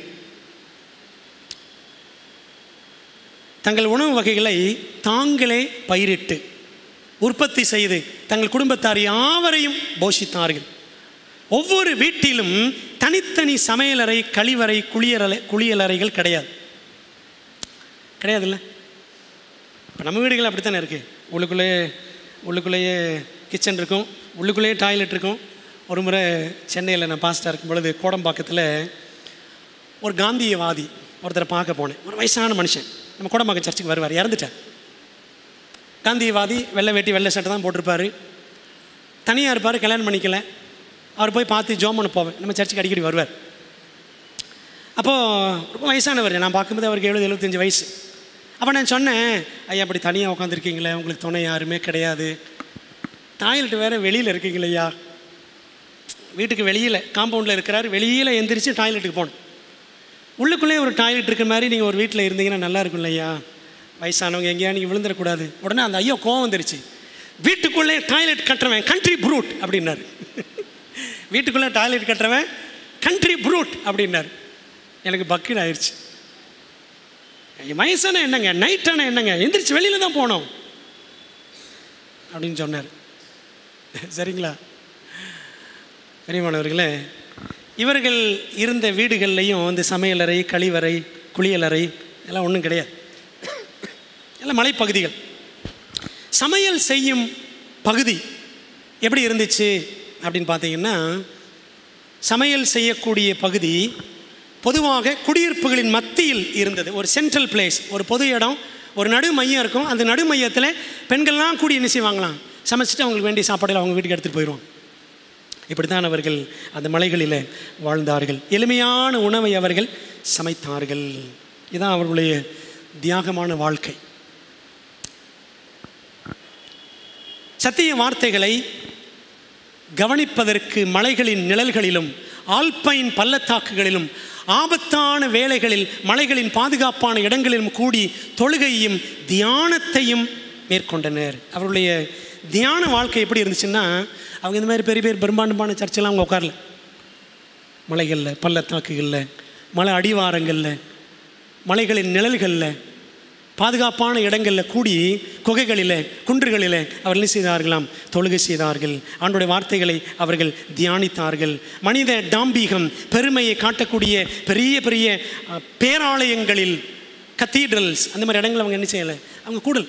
தங்கள் உணவு வகைகளை தாங்களே பயிரிட்டு உற்பத்தி செய்து தங்கள் குடும்பத்தார் யாவரையும் போஷித்தார்கள் ஒவ்வொரு வீட்டிலும் தனித்தனி சமையலறை கழிவறை குளியலறை குளியலறைகள் கிடையாது கிடையாதுல்ல இப்போ நம்ம வீடுகள் அப்படித்தானே இருக்குது உள்ளுக்குள்ளேயே உள்ளுக்குள்ளேயே கிச்சன் இருக்கும் உள்ளுக்குள்ளேயே டாய்லெட் இருக்கும் ஒரு முறை சென்னையில் நான் பாஸ்டாக இருக்கும் பொழுது கோடம்பாக்கத்தில் ஒரு காந்தியவாதி ஒருத்தரை பார்க்க போனேன் ஒரு வயசான மனுஷன் நம்ம கோடம்பாக்கம் சர்ச்சுக்கு வருவார் இறந்துட்டார் காந்தியவாதி வெள்ளை வேட்டி வெள்ளை சட்டை தான் போட்டிருப்பாரு தனியாக இருப்பார் கல்யாணம் பண்ணிக்கல அவர் போய் பார்த்து ஜோம் பண்ண போவேன் நம்ம சர்ச்சுக்கு அடிக்கடி வருவார் அப்போது ரொம்ப வயசானவர் நான் பார்க்கும்போது அவருக்கு எழுபது எழுபத்தஞ்சு வயசு அப்போ நான் சொன்னேன் ஐயா அப்படி தனியாக உட்காந்துருக்கீங்களே உங்களுக்கு துணை யாருமே கிடையாது டாய்லெட் வேறு வெளியில் இருக்கீங்களே ஐயா வீட்டுக்கு வெளியில் காம்பவுண்டில் இருக்கிறார் வெளியில் எந்திரிச்சு டாய்லெட்டுக்கு போகணும் உள்ளுக்குள்ளே ஒரு டாய்லெட் இருக்கிற மாதிரி நீங்கள் ஒரு வீட்டில் இருந்தீங்கன்னா நல்லா இருக்கும் இல்லையா வயசானவங்க எங்கேயா நீங்கள் விழுந்துடக்கூடாது உடனே அந்த ஐயோ கோவம் வந்துருச்சு வீட்டுக்குள்ளே டாய்லெட் கட்டுறவன் கண்ட்ரி ப்ரூட் அப்படின்னாரு வீட்டுக்குள்ளே டாய்லெட் கட்டுறவன் கண்ட்ரி ப்ரூட் அப்படின்னாரு எனக்கு பக்கீடு ஆயிடுச்சு வயசான என்னங்க நைட்டான என்னங்க எந்திரிச்சு வெளியில் தான் போனோம் அப்படின்னு சொன்னார் சரிங்களா பெரியமானவர்களே இவர்கள் இருந்த வீடுகள்லையும் இந்த சமையலறை கழிவறை குளியலறை எல்லாம் ஒன்றும் கிடையாது எல்லாம் மலைப்பகுதிகள் சமையல் செய்யும் பகுதி எப்படி இருந்துச்சு அப்படின்னு பார்த்தீங்கன்னா சமையல் செய்யக்கூடிய பகுதி பொதுவாக குடியிருப்புகளின் மத்தியில் இருந்தது ஒரு சென்ட்ரல் பிளேஸ் ஒரு பொது இடம் ஒரு நடு மையம் இருக்கும் அந்த நடு மையத்தில் பெண்கள்லாம் கூடி என்ன செய்வாங்களாம் சமைச்சிட்டு அவங்களுக்கு வேண்டிய சாப்பாடுகள் அவங்க வீட்டுக்கு எடுத்துகிட்டு போயிடுவாங்க இப்படித்தான் அவர்கள் அந்த மலைகளில் வாழ்ந்தார்கள் எளிமையான உணவை அவர்கள் சமைத்தார்கள் இதுதான் அவர்களுடைய தியாகமான வாழ்க்கை சத்திய வார்த்தைகளை கவனிப்பதற்கு மலைகளின் நிழல்களிலும் ஆல்பைன் பள்ளத்தாக்குகளிலும் ஆபத்தான வேலைகளில் மலைகளின் பாதுகாப்பான இடங்களிலும் கூடி தொழுகையும் தியானத்தையும் மேற்கொண்டனர் அவருடைய தியான வாழ்க்கை எப்படி இருந்துச்சுன்னா அவங்க இந்த மாதிரி பெரிய பெரிய பிரம்மாண்டமான சர்ச்செல்லாம் அவங்க உட்காரல மலைகளில் பள்ளத்தாக்குகளில் மலை அடிவாரங்களில் மலைகளின் நிழல்களில் பாதுகாப்பான இடங்களில் கூடி குகைகளில் குன்றுகளில் அவர்கள் என்ன செய்தார்களாம் தொழுகை செய்தார்கள் ஆண்டுடைய வார்த்தைகளை அவர்கள் தியானித்தார்கள் மனித டாம்பீகம் பெருமையை காட்டக்கூடிய பெரிய பெரிய அஹ், பேராலயங்களில் கத்தீட்ரல்ஸ் அந்த மாதிரி இடங்கள் அவங்க என்ன செய்யலை அவங்க கூடல்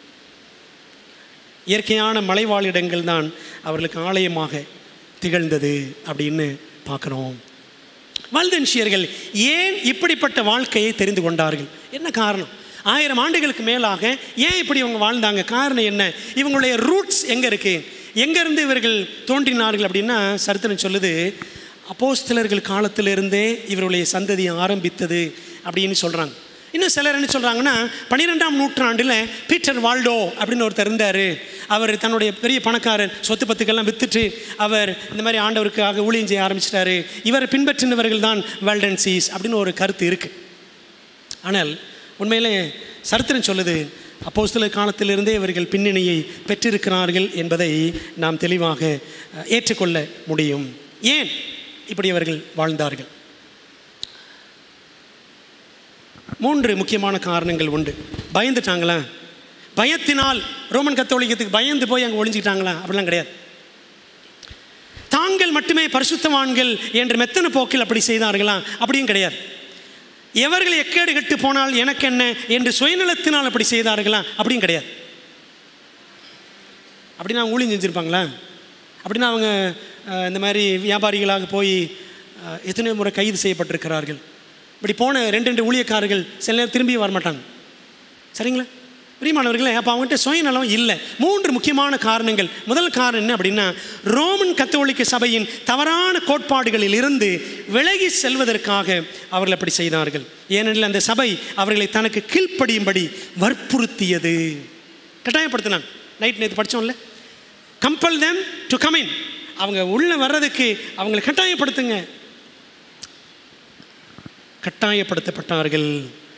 இயற்கையான மலைவாழ் இடங்கள் தான் அவர்களுக்கு ஆலயமாக திகழ்ந்தது அப்படின்னு பார்க்குறோம் வல்தன்ஷியர்கள் ஏன் இப்படிப்பட்ட வாழ்க்கையை தெரிந்து கொண்டார்கள் என்ன காரணம் ஆயிரம் ஆண்டுகளுக்கு மேலாக ஏன் இப்படி இவங்க வாழ்ந்தாங்க காரணம் என்ன இவங்களுடைய ரூட்ஸ் எங்கே இருக்குது எங்கேருந்து இவர்கள் தோன்றினார்கள் அப்படின்னா சரித்திரம் சொல்லுது அப்போஸ்தலர்கள் காலத்திலிருந்தே இவருடைய சந்ததி ஆரம்பித்தது அப்படின்னு சொல்கிறாங்க இன்னும் சிலர் என்ன சொல்கிறாங்கன்னா பன்னிரெண்டாம் நூற்றாண்டில் பீட்டர் வால்டோ அப்படின்னு ஒருத்தர் இருந்தார் அவர் தன்னுடைய பெரிய பணக்காரர் சொத்து பத்துக்கெல்லாம் வித்துட்டு அவர் இந்த மாதிரி ஆண்டவருக்காக ஊழியம் செய்ய ஆரம்பிச்சிட்டாரு இவரை பின்பற்றினவர்கள் தான் வேல்டன்சீஸ் அப்படின்னு ஒரு கருத்து இருக்குது ஆனால் உண்மையிலே சரித்திரம் சொல்லுது அப்போஸ்தலர் காலத்திலிருந்தே இவர்கள் பின்னணியை பெற்றிருக்கிறார்கள் என்பதை நாம் தெளிவாக அஹ், ஏற்றுக்கொள்ள முடியும் ஏன் இப்படி அவர்கள் வாழ்ந்தார்கள் மூன்று முக்கியமான காரணங்கள் உண்டு பயந்துட்டாங்களா பயத்தினால் ரோமன் கத்தோலிக்கத்துக்கு பயந்து போய் அங்கே ஒளிஞ்சிக்கிட்டாங்களா அப்படிலாம் கிடையாது தாங்கள் மட்டுமே பரிசுத்தவான்கள் என்று மெத்தன போக்கில் அப்படி செய்தார்களா அப்படியும் கிடையாது எவர்கள் எக்கேடு கெட்டு போனால் எனக்கு என்ன என்று சுயநலத்தினால் அப்படி செய்தார்களா அப்படியும் கிடையாது அப்படின்னா அவங்க ஊழியம் செஞ்சுருப்பாங்களா அப்படின்னா அவங்க அஹ், இந்த மாதிரி வியாபாரிகளாக போய் அஹ், எத்தனையோ முறை கைது செய்யப்பட்டிருக்கிறார்கள் இப்படி போன ரெண்டு ரெண்டு ஊழியக்காரர்கள் சில நேரம் திரும்பி வரமாட்டாங்க சரிங்களா பிரியமானவர்களே அப்போ அவங்ககிட்ட சுயநலம் இல்லை மூன்று முக்கியமான காரணங்கள் முதல் காரணம் என்ன அப்படின்னா ரோமன் கத்தோலிக்க சபையின் தவறான கோட்பாடுகளில் இருந்து விலகி செல்வதற்காக அவர்கள் அப்படி செய்தார்கள் ஏனெனில் அந்த சபை அவர்களை தனக்கு கீழ்ப்படியும்படி வற்புறுத்தியது கட்டாயப்படுத்தினாங்க நைட் நேற்று படித்தோம்ல compel them to come in அவங்க உள்ளே வர்றதுக்கு அவங்களை கட்டாயப்படுத்துங்க கட்டாயப்படுத்தப்பட்டார்கள்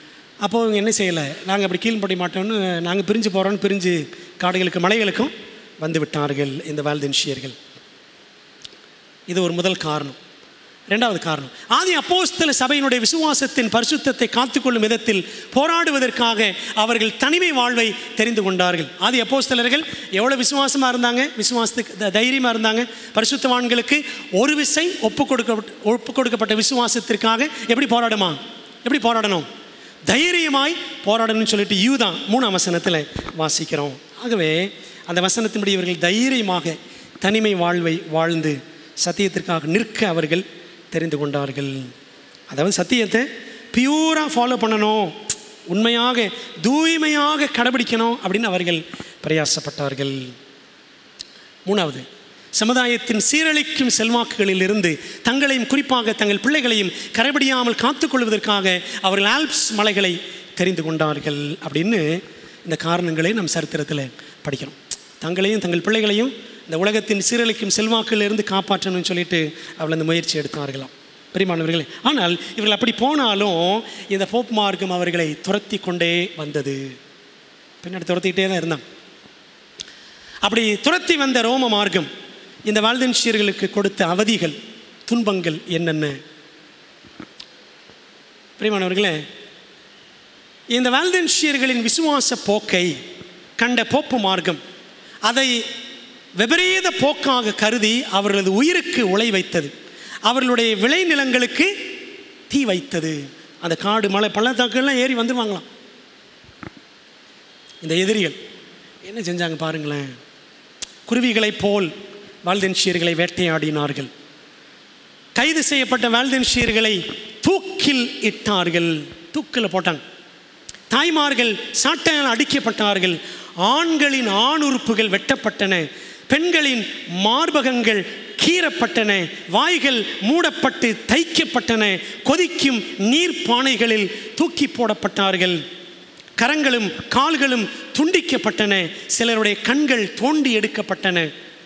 அப்போது அவங்க என்ன செய்யலை நாங்கள் அப்படி கீழ்ப்படி மாட்டோம்னு நாங்கள் பிரிஞ்சு போகிறோன்னு பிரிஞ்சு காடுகளுக்கு மலைகளுக்கும் வந்து விட்டார்கள் இந்த வால்தென்ஷியர்கள் இது ஒரு முதல் காரணம் ரெண்டாவது காரணம் ஆதி அப்போஸ்தல சபையினுடைய விசுவாசத்தின் பரிசுத்தத்தை காத்துக்கொள்ளும் விதத்தில் போராடுவதற்காக அவர்கள் தனிமை வாழ்வை தெரிந்து கொண்டார்கள் ஆதி அப்போஸ்தலர்கள் எவ்வளோ விசுவாசமாக இருந்தாங்க விசுவாசத்துக்கு த- தைரியமாக இருந்தாங்க பரிசுத்தவான்களுக்கு ஒரு விசை ஒப்பு கொடுக்கப்பட்ட ஒப்பு கொடுக்கப்பட்ட விசுவாசத்திற்காக எப்படி போராடுமா எப்படி போராடணும் தைரியமாய் போராடணும்னு சொல்லிட்டு யூதா மூணாம் வசனத்தில் வாசிக்கிறோம் ஆகவே அந்த வசனத்தின்படி இவர்கள் தைரியமாக தனிமை வாழ்வை வாழ்ந்து சத்தியத்திற்காக நிற்க அவர்கள் தெரிந்து கொண்டார்கள் அதாவது சத்தியத்தை பியூராக ஃபாலோ பண்ணணும் உண்மையாக தூய்மையாக கடைபிடிக்கணும் அப்படின்னு அவர்கள் பிரயாசப்பட்டார்கள் மூணாவது சமுதாயத்தின் சீரழிக்கும் செல்வாக்குகளில் இருந்து தங்களையும் குறிப்பாக தங்கள் பிள்ளைகளையும் கரைபடியாமல் காத்துக்கொள்வதற்காக அவர்கள் ஆல்ப்ஸ் மலைகளை தெரிந்து கொண்டார்கள் அப்படின்னு இந்த காரணங்களை நம் சரித்திரத்தில் படிக்கிறோம் தங்களையும் தங்கள் பிள்ளைகளையும் இந்த உலகத்தின் சீரழிக்கும் செல்வாக்கிலிருந்து காப்பாற்றணும்னு சொல்லிட்டு அவள் அந்த முயற்சி எடுத்தார்களாம் பெரியமானவர்களே ஆனால் இவர்கள் அப்படி போனாலும் இந்த போப் மார்க்கம் அவர்களை துரத்தி கொண்டே வந்தது பின்னாடி துரத்திக்கிட்டே தான் இருந்தாங்க அப்படி துரத்தி வந்த ரோம மார்க்கம் இந்த வால்தென்ஷியர்களுக்கு கொடுத்த அவதிகள் துன்பங்கள் என்னென்ன பிரியமானவர்களே இந்த வால்தென்ஷியர்களின் விசுவாச போக்கை கண்ட போப்பு மார்க்கம் அதை விபரீத போக்காக கருதி அவர்களது உயிருக்கு உலை வைத்தது அவர்களுடைய விளைநிலங்களுக்கு தீ வைத்தது அந்த காடு மலை பள்ளத்தாக்கெல்லாம் ஏறி வந்துருவாங்களாம் இந்த எதிரிகள் என்ன செஞ்சாங்க பாருங்களேன் குருவிகளைப் போல் வால்தென்ஷியர்களை வேட்டையாடினார்கள் கைது செய்யப்பட்ட வால்தென்ஷியர்களை தூக்கில் இட்டார்கள் தூக்கில் போட்டாங்க தாய்மார்கள் சாட்டையால் அடிக்கப்பட்டார்கள் ஆண்களின் ஆண் உறுப்புகள் வெட்டப்பட்டன பெண்களின் மார்பகங்கள் கீறப்பட்டன வாய்கள் மூடப்பட்டு தைக்கப்பட்டன கொதிக்கும் நீர் பானைகளில் தூக்கி போடப்பட்டார்கள் கரங்களும் கால்களும் துண்டிக்கப்பட்டன சிலருடைய கண்கள் தோண்டி எடுக்கப்பட்டன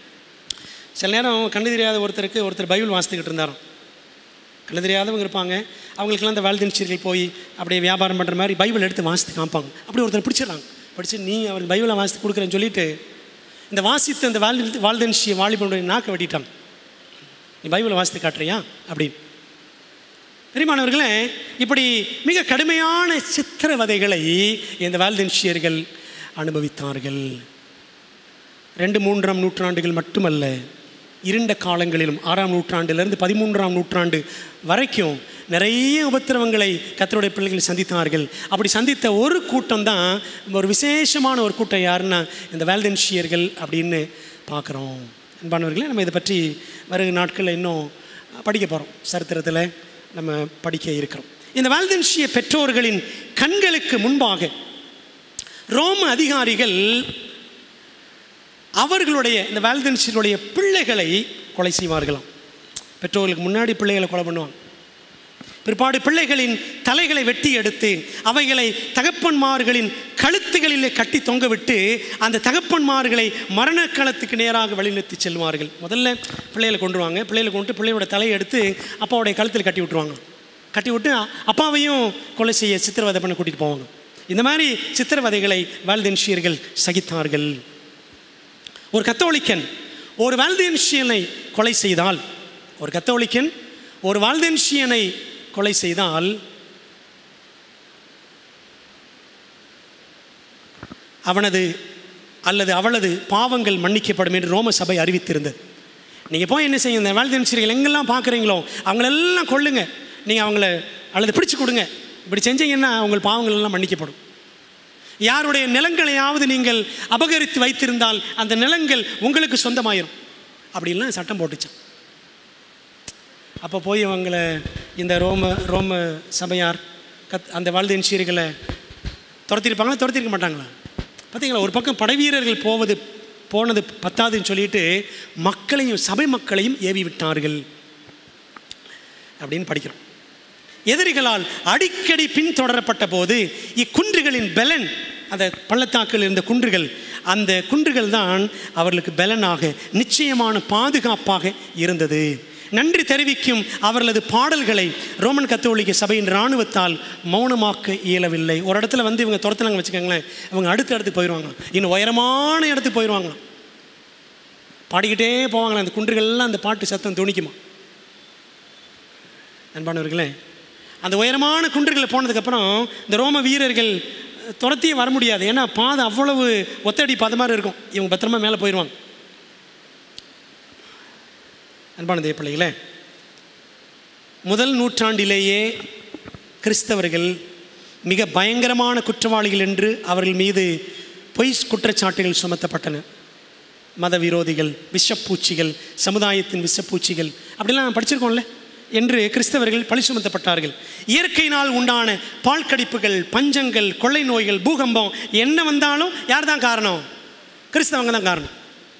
சில நேரம் கண்ணு தெரியாத ஒருத்தருக்கு ஒருத்தர் பைபிள் வாசித்துக்கிட்டு இருந்தாராம் கண்ணு தெரியாதவங்க இருப்பாங்க அவங்களுக்கெல்லாம் இந்த வாழ்தினிச்சர்கள் போய் அப்படியே வியாபாரம் பண்ணுற மாதிரி பைபிள் எடுத்து வாசித்து காமிப்பாங்க அப்படி ஒருத்தர் பிடிச்சிடறாங்க படித்து நீ அவர் பைபிளை வாசித்து கொடுக்குறேன்னு சொல்லிட்டு இந்த வாசித்த இந்த வாழ் வாழ்தன்ஷியை வாலிபனுடைய நாக்கை வெட்டிட்டாங்க நீ பைபிளை வாசித்து காட்டுறியா அப்படின்னு பெரியமானவர்களே இப்படி மிக கடுமையான சித்திரவதைகளை இந்த வால்தென்ஷியர்கள் அனுபவித்தார்கள் ரெண்டு மூன்றாம் நூற்றாண்டுகள் மட்டுமல்ல இருண்ட காலங்களிலும் ஆறாம் நூற்றாண்டிலிருந்து பதிமூன்றாம் நூற்றாண்டு வரைக்கும் நிறைய உபத்திரவங்களை கத்தருடைய பிள்ளைகள் சந்தித்தார்கள் அப்படி சந்தித்த ஒரு கூட்டம் தான் ஒரு விசேஷமான ஒரு கூட்டம் யாருன்னா இந்த வேல்டென்ஷியர்கள் அப்படின்னு பார்க்குறோம் அன்பானவர்களே நம்ம இதை பற்றி வருகிற நாட்களில் இன்னும் படிக்க போகிறோம் சரித்திரத்தில் நம்ம படிக்க இருக்கிறோம் இந்த வேல்டென்ஷிய பெற்றோர்களின் கண்களுக்கு முன்பாக ரோம அதிகாரிகள் அவர்களுடைய இந்த வேல்டென்ஷியருடைய பிள்ளைகளை கொலை செய்வார்களாம் பெற்றோர்களுக்கு முன்னாடி பிள்ளைகளை கொலை பண்ணுவாங்க பிற்பாடு பிள்ளைகளின் தலைகளை வெட்டி எடுத்து அவைகளை தகப்பன்மார்களின் கழுத்துகளிலே கட்டி தொங்கவிட்டு அந்த தகப்பன்மார்களை மரணக்களத்துக்கு நேராக வழிநடத்தி செல்வார்கள் முதல்ல பிள்ளைகளை கொண்டுருவாங்க பிள்ளைகளை கொண்டு பிள்ளையோட தலையை எடுத்து அப்பாவுடைய கழுத்தில் கட்டி விட்டுருவாங்க கட்டி விட்டு அப்பாவையும் கொலை செய்ய சித்திரவதை பண்ண கூட்டிகிட்டு போவாங்க இந்த மாதிரி சித்திரவதைகளை வால்தென்ஷியர்கள் சகித்தார்கள் ஒரு கத்தோலிக்கன் ஒரு வால்தென்ஷியனை கொலை செய்தால் ஒரு கத்தோலிக்கன் ஒரு வால்தென்ஷியனை கொலை செய்தால் அவனது அல்லது அவளது பாவங்கள் மன்னிக்கப்படும் என்று ரோம சபை அறிவித்திருந்தது நீங்கள் போய் என்ன செய்யுங்க இந்த வேல்தென்சிரிகள் எங்கெல்லாம் பார்க்குறீங்களோ அவங்களெல்லாம் கொள்ளுங்க நீங்கள் அவங்கள அல்லது பிடிச்சு கொடுங்க இப்படி செஞ்சீங்கன்னா உங்கள் பாவங்கள் எல்லாம் மன்னிக்கப்படும் யாருடைய நிலங்களையாவது நீங்கள் அபகரித்து வைத்திருந்தால் அந்த நிலங்கள் உங்களுக்கு சொந்தமாயிரும் அப்படின்லாம் சட்டம் போட்டுச்சான் அப்போ போய் அவங்கள இந்த ரோம ரோம சபையார் கத் அந்த வாழ்தென்ஷியர்களை துரத்திருப்பாங்களா துரத்திருக்க மாட்டாங்களா பார்த்தீங்களா ஒரு பக்கம் படை வீரர்கள் போவது போனது பத்தாதுன்னு சொல்லிட்டு மக்களையும் சபை மக்களையும் ஏவி விட்டார்கள் அப்படின்னு படிக்கிறோம் எதிரிகளால் அடிக்கடி பின்தொடரப்பட்ட போது இக்குன்றுகளின் பலன் அந்த பள்ளத்தாக்கில் இருந்த குன்றுகள் அந்த குன்றுகள் தான் அவர்களுக்கு பலனாக நிச்சயமான பாதுகாப்பாக இருந்தது நன்றி தெரிவிக்கும் அவர்களது பாடல்களை ரோமன் கத்தோலிக்க சபையின் இராணுவத்தால் மௌனமாக்க இயலவில்லை ஒரு இடத்துல வந்து இவங்க துரத்துனாங்க வச்சுக்கோங்களேன் இவங்க அடுத்த இடத்துக்கு போயிடுவாங்க இன்னும் உயரமான இடத்துக்கு போயிடுவாங்க பாடிக்கிட்டே போவாங்களே அந்த குன்றுகள்லாம் அந்த பாட்டு சத்தம் துணிக்குமா அன்பானவர்களே அந்த உயரமான குன்றுகளில் போனதுக்கப்புறம் இந்த ரோம வீரர்கள் துரத்தியே வர முடியாது ஏன்னா பாதை அவ்வளவு ஒத்தடி பாதை மாதிரி இருக்கும் இவங்க பத்திரமா மேலே போயிடுவாங்க அன்பான தேவ பிள்ளைகளே முதல் நூற்றாண்டிலேயே கிறிஸ்தவர்கள் மிக பயங்கரமான குற்றவாளிகள் என்று அவர்கள் மீது பொய் குற்றச்சாட்டுகள் சுமத்தப்பட்டன மத விரோதிகள் விஷப்பூச்சிகள் சமுதாயத்தின் விஷப்பூச்சிகள் அப்படிலாம் நம்ம படிச்சிருக்கோம்ல என்று கிறிஸ்தவர்கள் பழி சுமத்தப்பட்டார்கள் இயற்கையினால் உண்டான பால் கடிப்புகள் பஞ்சங்கள் கொள்ளை நோய்கள் பூகம்பம் என்ன வந்தாலும் யார் தான் காரணம் கிறிஸ்தவங்க தான் காரணம்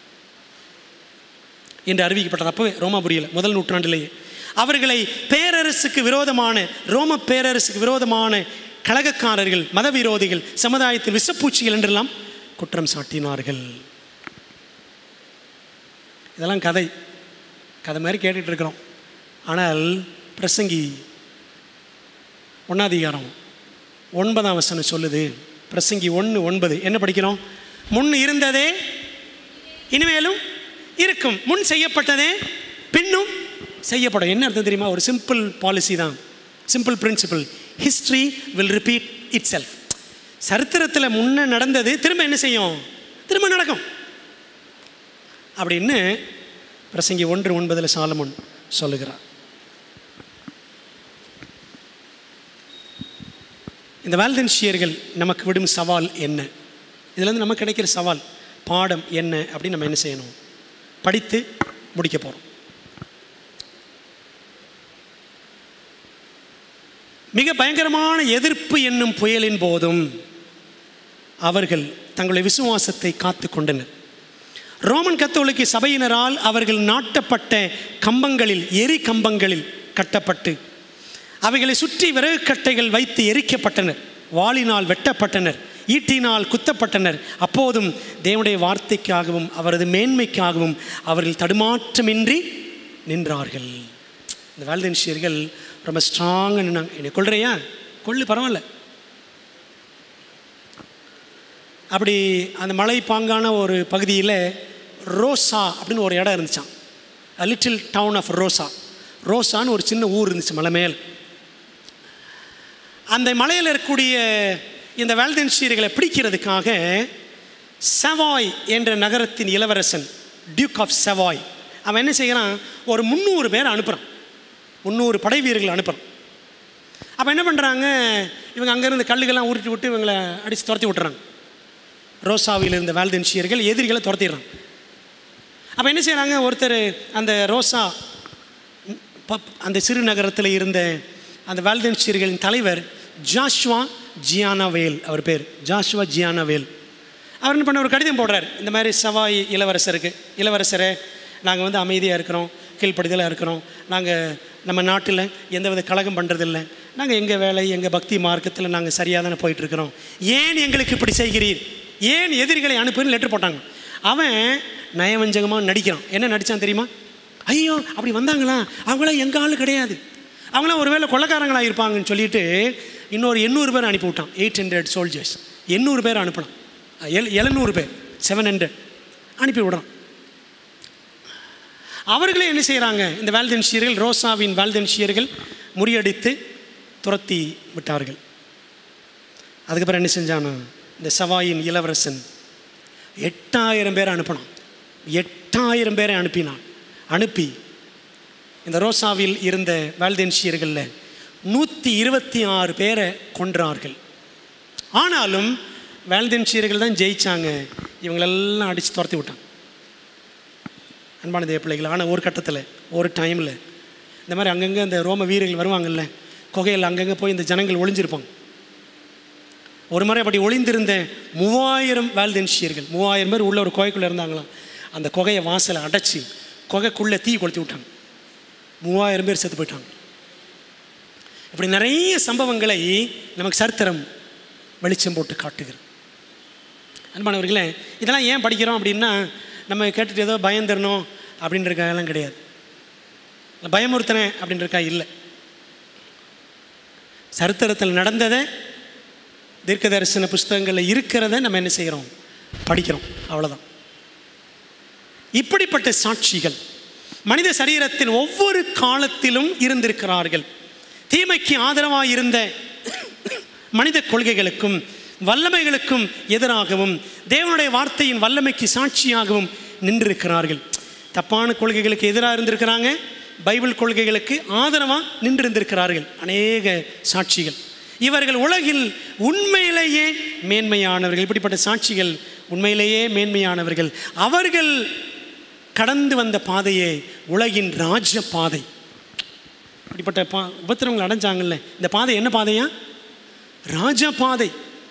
என்று அறிவிக்கப்பட்டது அப்போவே ரோமாபுரியில் முதல் நூற்றாண்டிலேயே அவர்களை பேரரசுக்கு விரோதமான ரோம பேரரசுக்கு விரோதமான கழகக்காரர்கள் மத விரோதிகள் சமுதாயத்தில் விஷப்பூச்சிகள் என்றெல்லாம் குற்றம் சாட்டினார்கள் இதெல்லாம் கதை கதை மாதிரி கேட்டுட்டு இருக்கிறோம் ஆனால் பிரசங்கி ஒன்னாதிகாரம் ஒன்பதாம் வசனம் சொல்லுது பிரசங்கி ஒன்று ஒன்பது என்ன படிக்கிறோம் முன் இருந்ததே இனிமேலும் இருக்கும் முன் செய்யப்பட்டதே பின்னும் செய்யப்படும் என்ன அர்த்தம் தெரியுமா ஒரு சிம்பிள் பாலிசி தான் simple principle history will repeat itself சரித்திரத்தில் முன்ன நடந்தது திரும்ப என்ன செய்யும் திரும்ப நடக்கும் அப்படின்னு பிரசங்கி ஒன்று ஒன்பதில் சாலமோன் சொல்லுகிறார் இந்த வேல்டன்ஷியர்கள் நமக்கு விடும் சவால் என்ன இதுலேருந்து நமக்கு கிடைக்கிற சவால் பாடம் என்ன அப்படின்னு நம்ம என்ன செய்யணும் படித்து முடிக்க போகிறோம் மிக பயங்கரமான எதிர்ப்பு என்னும் புயலின் போதும் அவர்கள் தங்களுடைய விசுவாசத்தை காத்து கொண்டனர் ரோமன் கத்தோலிக்க சபையினரால் அவர்கள் நாட்டப்பட்ட கம்பங்களில் எரி கம்பங்களில் கட்டப்பட்டு அவைகளை சுற்றி விறகு கட்டைகள் வைத்து எரிக்கப்பட்டனர் வாளினால் வெட்டப்பட்டனர் ஈட்டினால் குத்தப்பட்டனர் அப்போதும் தேவனுடைய வார்த்தைக்காகவும் அவரது மேன்மைக்காகவும் அவர்கள் தடுமாற்றமின்றி நின்றார்கள் இந்த வேல்டென்ஷியர்கள் ரொம்ப ஸ்ட்ராங்காக நின்னாங்க என்னை கொள்றியா கொள்ளு பரவாயில்ல அப்படி அந்த மலை பாங்கான ஒரு பகுதியில் ரோசா அப்படின்னு ஒரு இடம் இருந்துச்சான் லிட்டில் டவுன் ஆஃப் ரோசா ரோசான்னு ஒரு சின்ன ஊர் இருந்துச்சு மலை மேல் அந்த மலையில் இருக்கக்கூடிய இந்த வேல்டென்ஷியர்களை பிடிக்கிறதுக்காக செவாய் என்ற நகரத்தின் இளவரசன் டியூக் ஆஃப் செவாய் அவன் என்ன செய்கிறான் ஒரு முந்நூறு பேர் அனுப்புகிறான் முந்நூறு படை வீரர்கள் அனுப்புகிறான் அப்போ என்ன பண்ணுறாங்க இவங்க அங்கேருந்து கல்லுகள்லாம் உருட்டி விட்டு இவங்களை அடித்து துரத்தி விட்டுறாங்க ரோசாவில் இருந்த வேல்டென்ஷியர்கள் எதிரிகளை துரத்திடுறாங்க அப்போ என்ன செய்கிறாங்க ஒருத்தர் அந்த ரோசா பப் அந்த சிறு நகரத்தில் இருந்த அந்த வேல்டென்ஷியர்களின் தலைவர் ஜாஷ்வா ஜியானாவேல் அவர் பேர் ஜாஷ்வா ஜியானாவேல் அவர் என்ன பண்ண ஒரு கடிதம் போடுறார் இந்த மாதிரி சவாய் இளவரசருக்கு இளவரசரை நாங்கள் வந்து அமைதியாக இருக்கிறோம் கீழ்ப்படுதலாக இருக்கிறோம் நாங்கள் நம்ம நாட்டில் எந்தவித கலகம் பண்ணுறதில்ல நாங்கள் எங்கள் வேலை எங்கள் பக்தி மார்க்கத்தில் நாங்கள் சரியாக தானே போயிட்டுருக்கிறோம் ஏன் எங்களுக்கு இப்படி செய்கிறீர் ஏன் எதிரிகளை அனுப்புன்னு லெட்டர் போட்டாங்க அவன் நயவஞ்சகமாக நடிக்கிறான் என்ன நடித்தான் தெரியுமா ஐயோ அப்படி வந்தாங்களா அவங்களாம் எங்கள் ஆள் கிடையாது அவங்களாம் ஒருவேளை கொள்ளக்காரங்களாக இருப்பாங்கன்னு சொல்லிட்டு இன்னொரு எண்ணூறு பேர் அனுப்பி விட்டான் எயிட் ஹண்ட்ரட் சோல்ஜர்ஸ் எண்ணூறு பேர் அனுப்பினான் எல் எழுநூறு பேர் செவன் ஹண்ட்ரட் அனுப்பி விடுறான் அவர்களே என்ன செய்கிறாங்க இந்த வேல்டென்ஷியர்கள் ரோசாவின் வேல்டென்ஷியர்கள் முறியடித்து துரத்தி விட்டார்கள் அதுக்கப்புறம் என்ன செஞ்சானா இந்த சவாயின் இளவரசன் எட்டாயிரம் பேரை அனுப்பினான் எட்டாயிரம் பேரை அனுப்பினான் அனுப்பி இந்த ரோசாவில் இருந்த வேல்டென்ஷியர்களில் நூற்றி இருபத்தி ஆறு பேரை கொன்றார்கள் ஆனாலும் வேல்டென்ஷியர்கள் தான் ஜெயிச்சாங்க இவங்களெல்லாம் அடித்து துரத்தி விட்டாங்க அன்பான தேவ பிள்ளைகள் ஆனால் ஒரு கட்டத்தில் ஒரு டைமில் இந்த மாதிரி அங்கங்கே இந்த ரோம வீரர்கள் வருவாங்கல்ல குகையில் அங்கங்கே போய் இந்த ஜனங்கள் ஒளிஞ்சிருப்பாங்க ஒரு முறை அப்படி ஒளிந்திருந்த மூவாயிரம் வேல்டென்ஷியர்கள் மூவாயிரம் பேர் உள்ள ஒரு குகைக்குள்ளே இருந்தாங்களாம் அந்த குகையை வாசலை அடைச்சி குகைக்குள்ளே தீ கொளுத்தி விட்டாங்க மூவாயிரம் பேர் செத்து போயிட்டாங்க இப்படி நிறைய சம்பவங்களை நமக்கு சரித்திரம் வெளிச்சம் போட்டு காட்டுகிறது அன்பானவர்களே இதெல்லாம் ஏன் படிக்கிறோம் அப்படின்னா நம்ம கேட்டுட்டு ஏதோ பயந்துடணும் அப்படின்றக்காகலாம் கிடையாது பயமுறுத்தினேன் அப்படின்றக்கா இல்லை சரித்திரத்தில் நடந்ததை தீர்க்க தரிசன புஸ்தகங்களில் இருக்கிறத நம்ம என்ன செய்கிறோம் படிக்கிறோம் அவ்வளோதான் இப்படிப்பட்ட சாட்சிகள் மனித சரீரத்தின் ஒவ்வொரு காலத்திலும் இருந்திருக்கிறார்கள் தீமைக்கு ஆதரவாக இருந்த மனித கொள்கைகளுக்கும் வல்லமைகளுக்கும் எதிராகவும் தேவனுடைய வார்த்தையின் வல்லமைக்கு சாட்சியாகவும் நின்றிருக்கிறார்கள் தப்பான கொள்கைகளுக்கு எதிராக இருந்திருக்கிறாங்க பைபிள் கொள்கைகளுக்கு ஆதரவாக நின்றிருந்திருக்கிறார்கள் அநேக சாட்சிகள் இவர்கள் உலகில் உண்மையிலேயே மேன்மையானவர்கள் இப்படிப்பட்ட சாட்சிகள் உண்மையிலேயே மேன்மையானவர்கள் அவர்கள் கடந்து வந்த பாதையே உலகின் ராஜ பாதை இப்படிப்பட்ட பா உபத்திரவங்கள் அடைஞ்சாங்கல்ல இந்த பாதை என்ன பாதையா ராஜ பாதை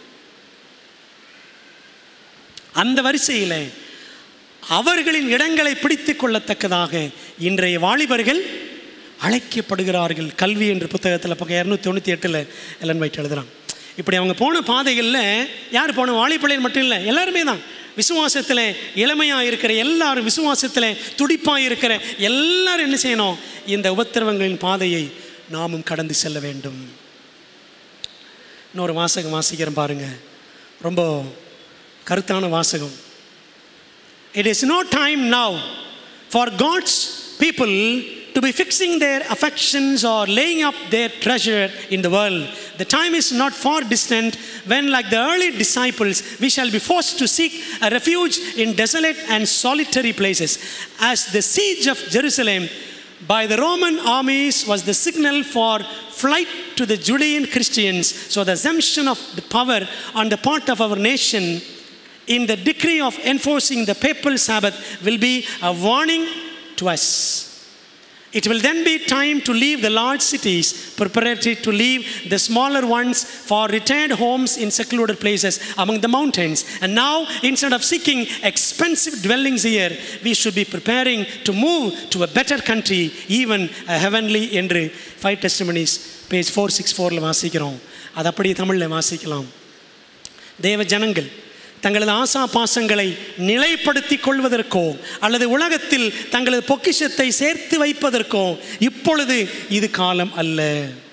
அந்த வரிசையில் அவர்களின் இடங்களை பிடித்து கொள்ளத்தக்கதாக இன்றைய வாலிபர்கள் அழைக்கப்படுகிறார்கள் கல்வி என்ற புத்தகத்தில் பக்கம் இரநூத்தி தொண்ணூற்றி எட்டில் எலன் வைட் எழுதுகிறான் இப்படி அவங்க போன பாதைகளில் யார் போன வாலிபள்ளையர் மட்டும் இல்லை எல்லாருமே தான் விசுவாசத்தில் இளமையாக இருக்கிற எல்லாரும் விசுவாசத்தில் துடிப்பாக இருக்கிற எல்லாரும் என்ன செய்யணும் இந்த உபத்திரவங்களின் பாதையை நாமும் கடந்து செல்ல வேண்டும் இன்னொரு வாசகம் வாசிக்கிறேன் பாருங்க ரொம்ப கருத்தான வாசகம் it is no time now for God's people to be fixing their affections or laying up their treasure in the world the time is not far distant when like the early disciples we shall be forced to seek a refuge in desolate and solitary places as the siege of jerusalem by the roman armies was the signal for flight to the judean christians so the assumption of the power on the part of our nation in the decree of enforcing the papal sabbath will be a warning to us it will then be time to leave the large cities, preparatory to leave the smaller ones for retired homes in secluded places among the mountains. And now, instead of seeking expensive dwellings here, we should be preparing to move to a better country, even a heavenly என்று five testimonies page four six ஃபோரில் வாசிக்கிறோம் அது அப்படியே தமிழில் வாசிக்கலாம் தேவ ஜனங்கள் தங்களது ஆசா பாசங்களை நிலைப்படுத்தி கொள்வதற்கோ அல்லது உலகத்தில் தங்களது பொக்கிஷத்தை சேர்த்து வைப்பதற்கோ இப்பொழுது இது காலம் அல்ல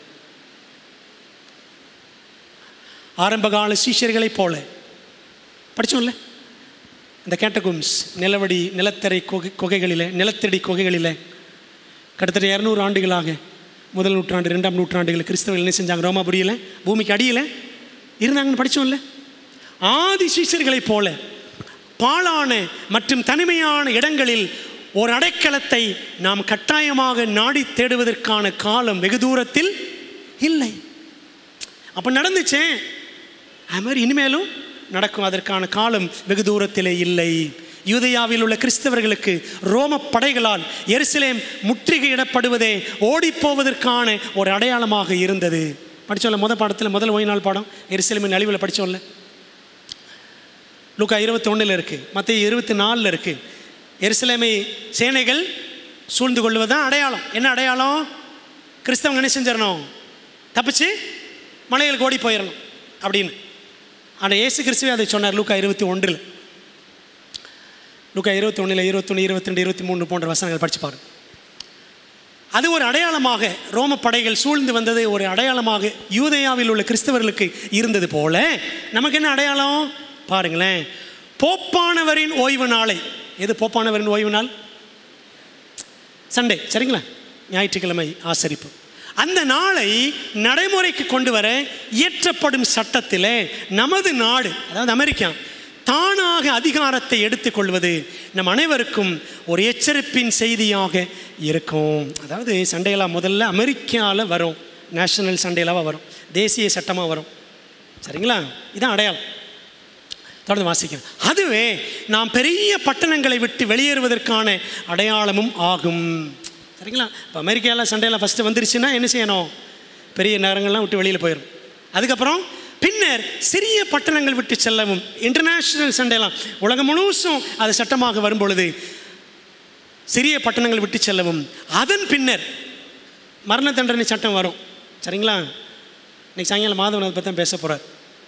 ஆரம்பகால சீஷர்களைப் போல படிச்சோம்ல இந்த கேட்டகும்ஸ் நிலவடி நிலத்தரை குகை குகைகளில் நிலத்தடி குகைகளில் கிட்டத்தட்ட இரநூறு ஆண்டுகளாக முதல் நூற்றாண்டு ரெண்டாம் நூற்றாண்டுகளில் கிறிஸ்தவர்கள் என்ன செஞ்சாங்க ரோமாபுரியில் பூமிக்கு அடியில் இருந்தாங்கன்னு படித்தோம்ல ஆதி சீஷர்களைப் போல பாழான மற்றும் தனிமையான இடங்களில் ஒரு அடைக்கலத்தை நாம் கட்டாயமாக நாடி தேடுவதற்கான காலம் வெகு தூரத்தில் இல்லை அப்போ நடந்துச்சே அது மாதிரி இனிமேலும் நடக்கும் அதற்கான காலம் வெகு தூரத்திலே இல்லை யூதயாவில் உள்ள கிறிஸ்தவர்களுக்கு ரோம படைகளால் எருசலேம் முற்றுகையிடப்படுவதே ஓடிப்போவதற்கான ஒரு அடையாளமாக இருந்தது படித்தோம்ல முதல் பாடத்தில் முதல் ஓய்வு நாள் பாடம் எருசலேமின் அழிவில் படித்தோம்ல லூக்கா இருபத்தி ஒன்றில் இருக்குது மற்ற இருபத்தி நாலில் இருக்குது எருசலேமை சேனைகள் சூழ்ந்து கொள்வதுதான் அடையாளம் என்ன அடையாளம் கிறிஸ்தவங்க என்ன செஞ்சிடணும் தப்பிச்சு மலைகளுக்கு ஓடி போயிடணும் அப்படின்னு ஆனால் இயேசு கிறிஸ்துவே அதை சொன்னார் லூக்கா இருபத்தி ஒன்றில் லூக்கா இருபத்தி ஒன்றில் இருபத்தொன்று இருபத்தி ரெண்டு இருபத்தி மூணு போன்ற வசனங்கள் படிச்சு பாருங்க அது ஒரு அடையாளமாக ரோம படைகள் சூழ்ந்து வந்தது ஒரு அடையாளமாக யூதயாவில் உள்ள கிறிஸ்தவர்களுக்கு இருந்தது போல நமக்கு என்ன அடையாளம் பாருங்களேன் போப்பானவரின் ஓய்வு நாளை எது போப்பானவரின் ஓய்வு நாள் சண்டே சரிங்களா ஞாயிற்றுக்கிழமை ஆசரிப்பு அந்த நாளை நடைமுறைக்கு கொண்டு வர இயற்றப்படும் சட்டத்தில் நமது நாடு அதாவது அமெரிக்கா தானாக அதிகாரத்தை எடுத்துக்கொள்வது நம் அனைவருக்கும் ஒரு எச்சரிப்பின் செய்தியாக இருக்கும் அதாவது சண்டையெல்லாம் முதல்ல அமெரிக்காவில் வரும் நேஷனல் சண்டையிலாக வரும் தேசிய சட்டமாக வரும் சரிங்களா இதான் அடையாளம் தொடர்ந்து வாசிக்கிறேன் அதுவே நாம் பெரிய பட்டணங்களை விட்டு வெளியேறுவதற்கான அடையாளமும் ஆகும் சரிங்களா இப்போ அமெரிக்காவில் சண்டையில் ஃபஸ்ட்டு வந்துருச்சுன்னா என்ன செய்யணும் பெரிய நகரங்கள்லாம் விட்டு வெளியில் போயிடும் அதுக்கப்புறம் பின்னர் சிறிய பட்டணங்கள் விட்டு செல்லவும் இன்டர்நேஷ்னல் சண்டைலாம் உலகம் முழுசும் அது சட்டமாக வரும் பொழுது சிறிய பட்டணங்கள் விட்டு செல்லவும் அதன் பின்னர் மரண தண்டனை சட்டம் வரும் சரிங்களா இன்னைக்கு சாயங்காலம் மாதவன் அதை பற்றி தான் பேச போகிறார்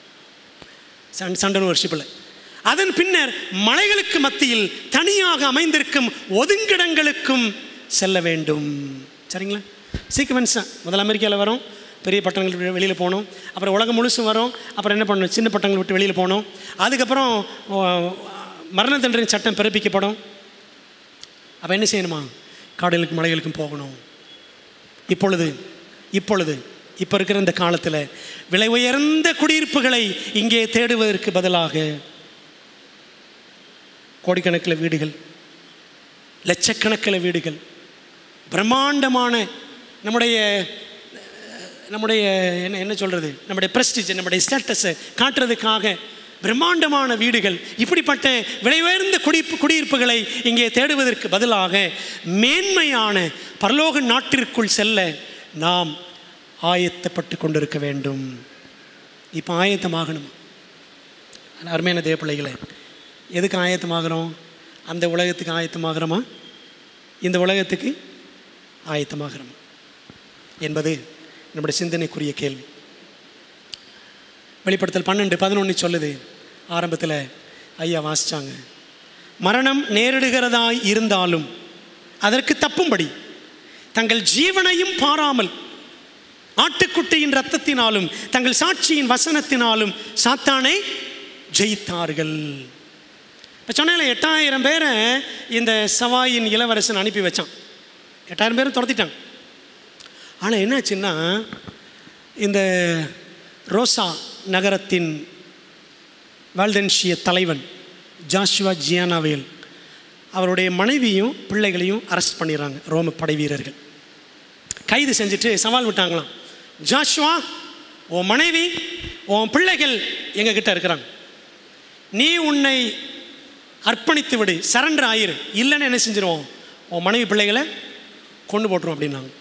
சன் சண்டன் வர்ஷிப்பில் அதன் பின்னர் மலைகளுக்கு மத்தியில் தனியாக அமைந்திருக்கும் ஒதுங்கிடங்களுக்கும் செல்ல வேண்டும் சரிங்களா சீக்வன்ஸ் தான் முதல்ல அமெரிக்காவில் வரும் பெரிய பட்டணங்கள் விட்டு வெளியில் போகணும் அப்புறம் உலகம் முழுசும் வரும் அப்புறம் என்ன பண்ணணும் சின்ன பட்டணங்கள் விட்டு வெளியில் போகணும் அதுக்கப்புறம் ஓ, மரண தண்டனை சட்டம் பிறப்பிக்கப்படும் அப்போ என்ன செய்யணுமா காடுகளுக்கும் மலைகளுக்கும் போகணும் இப்பொழுது இப்பொழுது இப்போ இருக்கிற இந்த காலத்தில் விலை உயர்ந்த குடியிருப்புகளை இங்கே தேடுவதற்கு பதிலாக கோடிக்கணக்கில் வீடுகள் லட்சக்கணக்கில் வீடுகள் பிரம்மாண்டமான நம்முடைய நம்முடைய என்ன என்ன சொல்கிறது நம்முடைய பிரஸ்டிஜ் நம்முடைய ஸ்டேட்டஸை காட்டுறதுக்காக பிரம்மாண்டமான வீடுகள் இப்படிப்பட்ட விலை உயர்ந்த குடியிருப்பு குடியிருப்புகளை இங்கே தேடுவதற்கு பதிலாக மேன்மையான பரலோக நாட்டிற்குள் செல்ல நாம் ஆயத்தப்பட்டு கொண்டிருக்க வேண்டும் இப்போ ஆயத்தமாகணும் அருமையான தேவ பிள்ளைகளே எதுக்கு ஆயத்தமாகிறோம் அந்த உலகத்துக்கு ஆயத்தமாகிறோமா இந்த உலகத்துக்கு ஆயத்தமாகிறோமா என்பது நம்முடைய சிந்தனைக்குரிய கேள்வி வெளிப்படுத்தல் பன்னெண்டு பதினொன்று சொல்லுது ஆரம்பத்தில் ஐயா வாசித்தாங்க மரணம் நேரிடுகிறதாய் இருந்தாலும் அதற்கு தப்பும்படி தங்கள் ஜீவனையும் பாராமல் ஆட்டுக்குட்டியின் ரத்தத்தினாலும் தங்கள் சாட்சியின் வசனத்தினாலும் சாத்தானை ஜெயித்தார்கள் இப்போ சொன்னேன் எட்டாயிரம் பேரை இந்த சவாயின் இளவரசன் அனுப்பி வச்சான் எட்டாயிரம் பேரும் துரத்திட்டாங்க ஆனால் என்னாச்சுன்னா இந்த ரோசா நகரத்தின் வால்டன்ஷிய தலைவன் ஜாஷுவா ஜியானாவேல் அவருடைய மனைவியும் பிள்ளைகளையும் அரெஸ்ட் பண்ணிடுறாங்க ரோம படை வீரர்கள் கைது செஞ்சுட்டு சவால் விட்டாங்களாம் ஜாஷுவா உன் மனைவி உன் பிள்ளைகள் எங்ககிட்ட இருக்கிறாங்க நீ உன்னை அர்ப்பணித்து விடு சரண்டர் ஆயிரு இல்லைன்னு என்ன செஞ்சிருவோம் உன் மனைவி பிள்ளைகளை கொண்டு போட்டுரும் அப்படின்னாங்க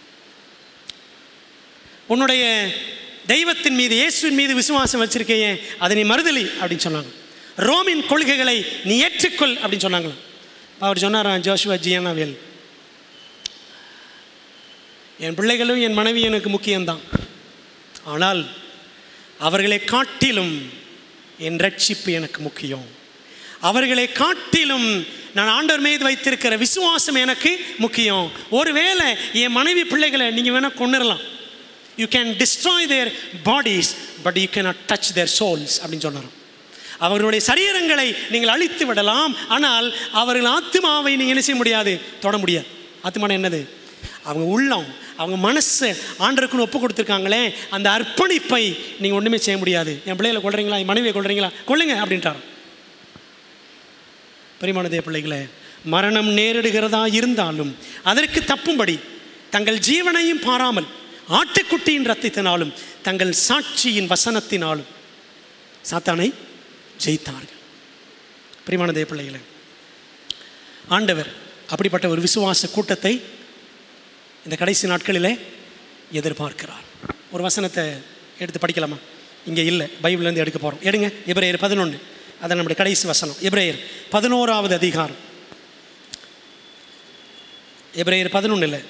உன்னுடைய தெய்வத்தின் மீது இயேசுவின் மீது விசுவாசம் வச்சிருக்கையே அதை நீ மறுதலி அப்படின்னு சொன்னாங்க ரோமின் கொள்கைகளை நீ ஏற்றுக்கொள் அப்படின்னு சொன்னாங்களாம் அவர் சொன்னாராம் ஜோஷுவா ஜியானாவேல் என் பிள்ளைகளும் என் மனைவி எனக்கு முக்கியம்தான் ஆனால் அவர்களை காட்டிலும் என் ரட்சிப்பு எனக்கு முக்கியம் அவர்களை காட்டிலும் நான் ஆண்டவர் மீது வைத்திருக்கிற விசுவாசம் எனக்கு முக்கியம் ஒருவேளை என் மனைவி பிள்ளைகளை நீங்கள் வேணால் கொண்டுடலாம் you can destroy their bodies but you can touch their souls அப்படின்னு சொன்னாராம் அவர்களுடைய சரீரங்களை நீங்கள் அழித்து விடலாம் ஆனால் அவர்கள் ஆத்மாவை நீங்கள் என்ன செய்ய முடியாது தொட முடியாது ஆத்மான என்னது அவங்க உள்ளம் அவங்க மனசை ஆண்டருக்குன்னு ஒப்பு கொடுத்துருக்காங்களே அந்த அர்ப்பணிப்பை நீங்கள் ஒன்றுமே செய்ய முடியாது என் பிள்ளைகளை கொள்றீங்களா என் மனைவியை கொள்றீங்களா கொள்ளுங்க அப்படின்ட்டார் பெரியமானதே பிள்ளைகளே மரணம் நேரிடுகிறதா இருந்தாலும் அதற்கு தப்பும்படி தங்கள் ஜீவனையும் பாராமல் ஆட்டுக்குட்டியின் ரத்தத்தினாலும் தங்கள் சாட்சியின் வசனத்தினாலும் சாத்தானை ஜெயித்தார்கள் பிரிமான தேவ பிள்ளைகளே ஆண்டவர் அப்படிப்பட்ட ஒரு விசுவாச கூட்டத்தை இந்த கடைசி நாட்களிலே எதிர்பார்க்கிறார் ஒரு வசனத்தை எடுத்து படிக்கலாமா இங்கே இல்லை பைபிள்லேருந்து எடுக்க போகிறோம் எடுங்க எப்ரேயர் பதினொன்று அதை நம்முடைய கடைசி வசனம் எப்ரேயர் பதினோராவது அதிகாரம் எப்ரேயர் பதினொன்று இல்லை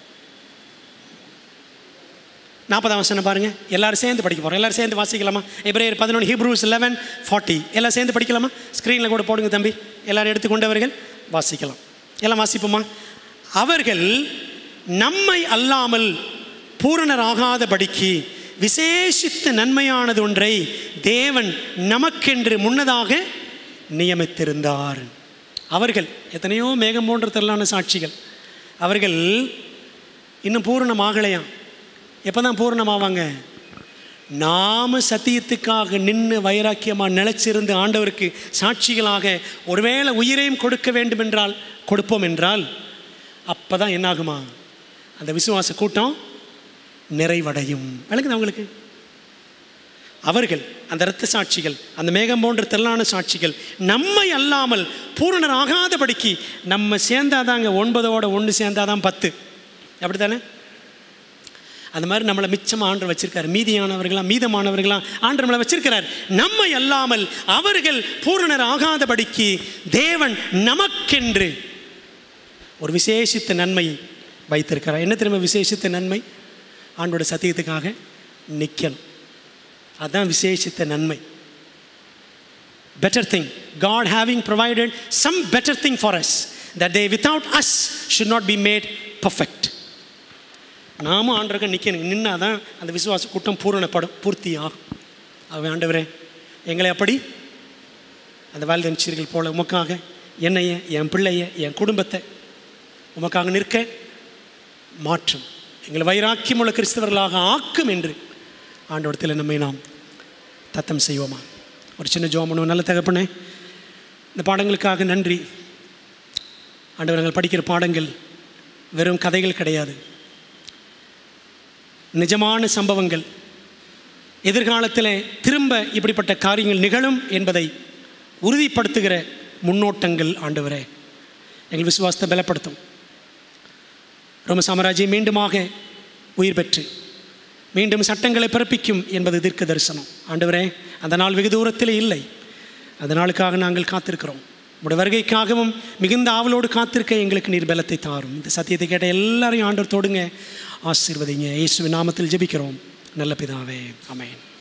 நாற்பதாம் வசனம் பாருங்க எல்லாரும் சேர்ந்து படிக்க போகிறோம் எல்லாரும் சேர்ந்து வாசிக்கலாமா எப்ரேயர் பதினொன்று ஹீப்ரூஸ் லெவன் ஃபார்ட்டி எல்லாம் சேர்ந்து படிக்கலாமா ஸ்க்ரீனில் கூட போடுங்க தம்பி எல்லாரும் எடுத்துக்கொண்டவர்கள் வாசிக்கலாம் எல்லாம் வாசிப்போமா அவர்கள் நம்மை அல்லாமல் பூரணராகாதபடிக்கு விசேஷித்த நன்மையானது ஒன்றை தேவன் நமக்கென்று முன்னதாக நியமித்திருந்தார் அவர்கள் எத்தனையோ மேகம் போன்ற திரளான சாட்சிகள் அவர்கள் இன்னும் பூரணமாகலையாம் எப்போ தான் பூரணமாவாங்க நாம சத்தியத்துக்காக நின்று வைராக்கியமாக நிலைச்சிருந்து ஆண்டவருக்கு சாட்சிகளாக ஒருவேளை உயிரையும் கொடுக்க வேண்டும் என்றால் கொடுப்போம் என்றால் அப்போ தான் என்னாகுமா அந்த விசுவாச கூட்டம் நிறைவடையும் விளக்குது அவங்களுக்கு அவர்கள் அந்த இரத்த சாட்சிகள் அந்த மேகம் போன்ற திரளான சாட்சிகள் நம்மை அல்லாமல் பூரணர் ஆகாதபடிக்கு நம்ம சேர்ந்தாதாங்க ஒன்பதோட ஒன்று சேர்ந்தாதான் பத்து அப்படித்தானே அந்த மாதிரி நம்மளை மிச்சமாக ஆண்டு வச்சிருக்காரு மீதியானவர்களாம் மீதமானவர்களாம் ஆண்டு நம்மளை வச்சிருக்கிறார் நம்மை அல்லாமல் அவர்கள் பூரணர் ஆகாதபடிக்கு தேவன் நமக்கென்று ஒரு விசேஷித்த நன்மை வைத்திருக்கிறார் என்ன திரும்ப விசேஷித்த நன்மை ஆண்டோட சத்தியத்துக்காக நிற்கணும் அதுதான் விசேஷித்த நன்மை better thing God having provided some better thing for us that they without us should not be made perfect நாமும் ஆண்டருக்கு நிற்கணும் நின்னா தான் அந்த விசுவாச கூட்டம் பூரணப்படும் பூர்த்தி ஆகும் அவன் ஆண்டவரே எங்களை அப்படி அந்த வாழ்தன்சீர்கள் போல உமக்காக என்னைய என் பிள்ளைய என் குடும்பத்தை உமக்காக நிற்க மாற்றும் எங்களை வைராக்கியமுள்ள கிறிஸ்தவர்களாக ஆக்கும் என்று ஆண்டவரத்தில் நம்மை நாம் தத்தம் செய்வோமா ஒரு சின்ன ஜோம் பண்ணுவோம் நல்ல தகப்பனே இந்த பாடங்களுக்காக நன்றி ஆண்டவர் நாங்கள் படிக்கிற பாடங்கள் வெறும் கதைகள் கிடையாது நிஜமான சம்பவங்கள் எதிர்காலத்தில் திரும்ப இப்படிப்பட்ட காரியங்கள் நிகழும் என்பதை உறுதிப்படுத்துகிற முன்னோட்டங்கள் ஆண்டவரே எங்கள் விசுவாசத்தை பலப்படுத்தும் ரோம சாம்ராஜ்யம் மீண்டுமாக உயிர் பெற்று மீண்டும் சட்டங்களை பிறப்பிக்கும் என்பது தீர்க்க தரிசனம் ஆண்டவரே அந்த நாள் வெகு தூரத்தில் இல்லை அந்த நாளுக்காக நாங்கள் காத்திருக்கிறோம் உடைய வருகைக்காகவும் மிகுந்த ஆவலோடு காத்திருக்க எங்களுக்கு நீர் பலத்தை தாரும் இந்த சத்தியத்தை கேட்ட எல்லாரையும் ஆண்டவர் தொடுங்க ஆசீர்வதிங்க இயேசுவின் நாமத்தில் ஜெபிக்கிறோம் நல்ல பிதாவே ஆமென்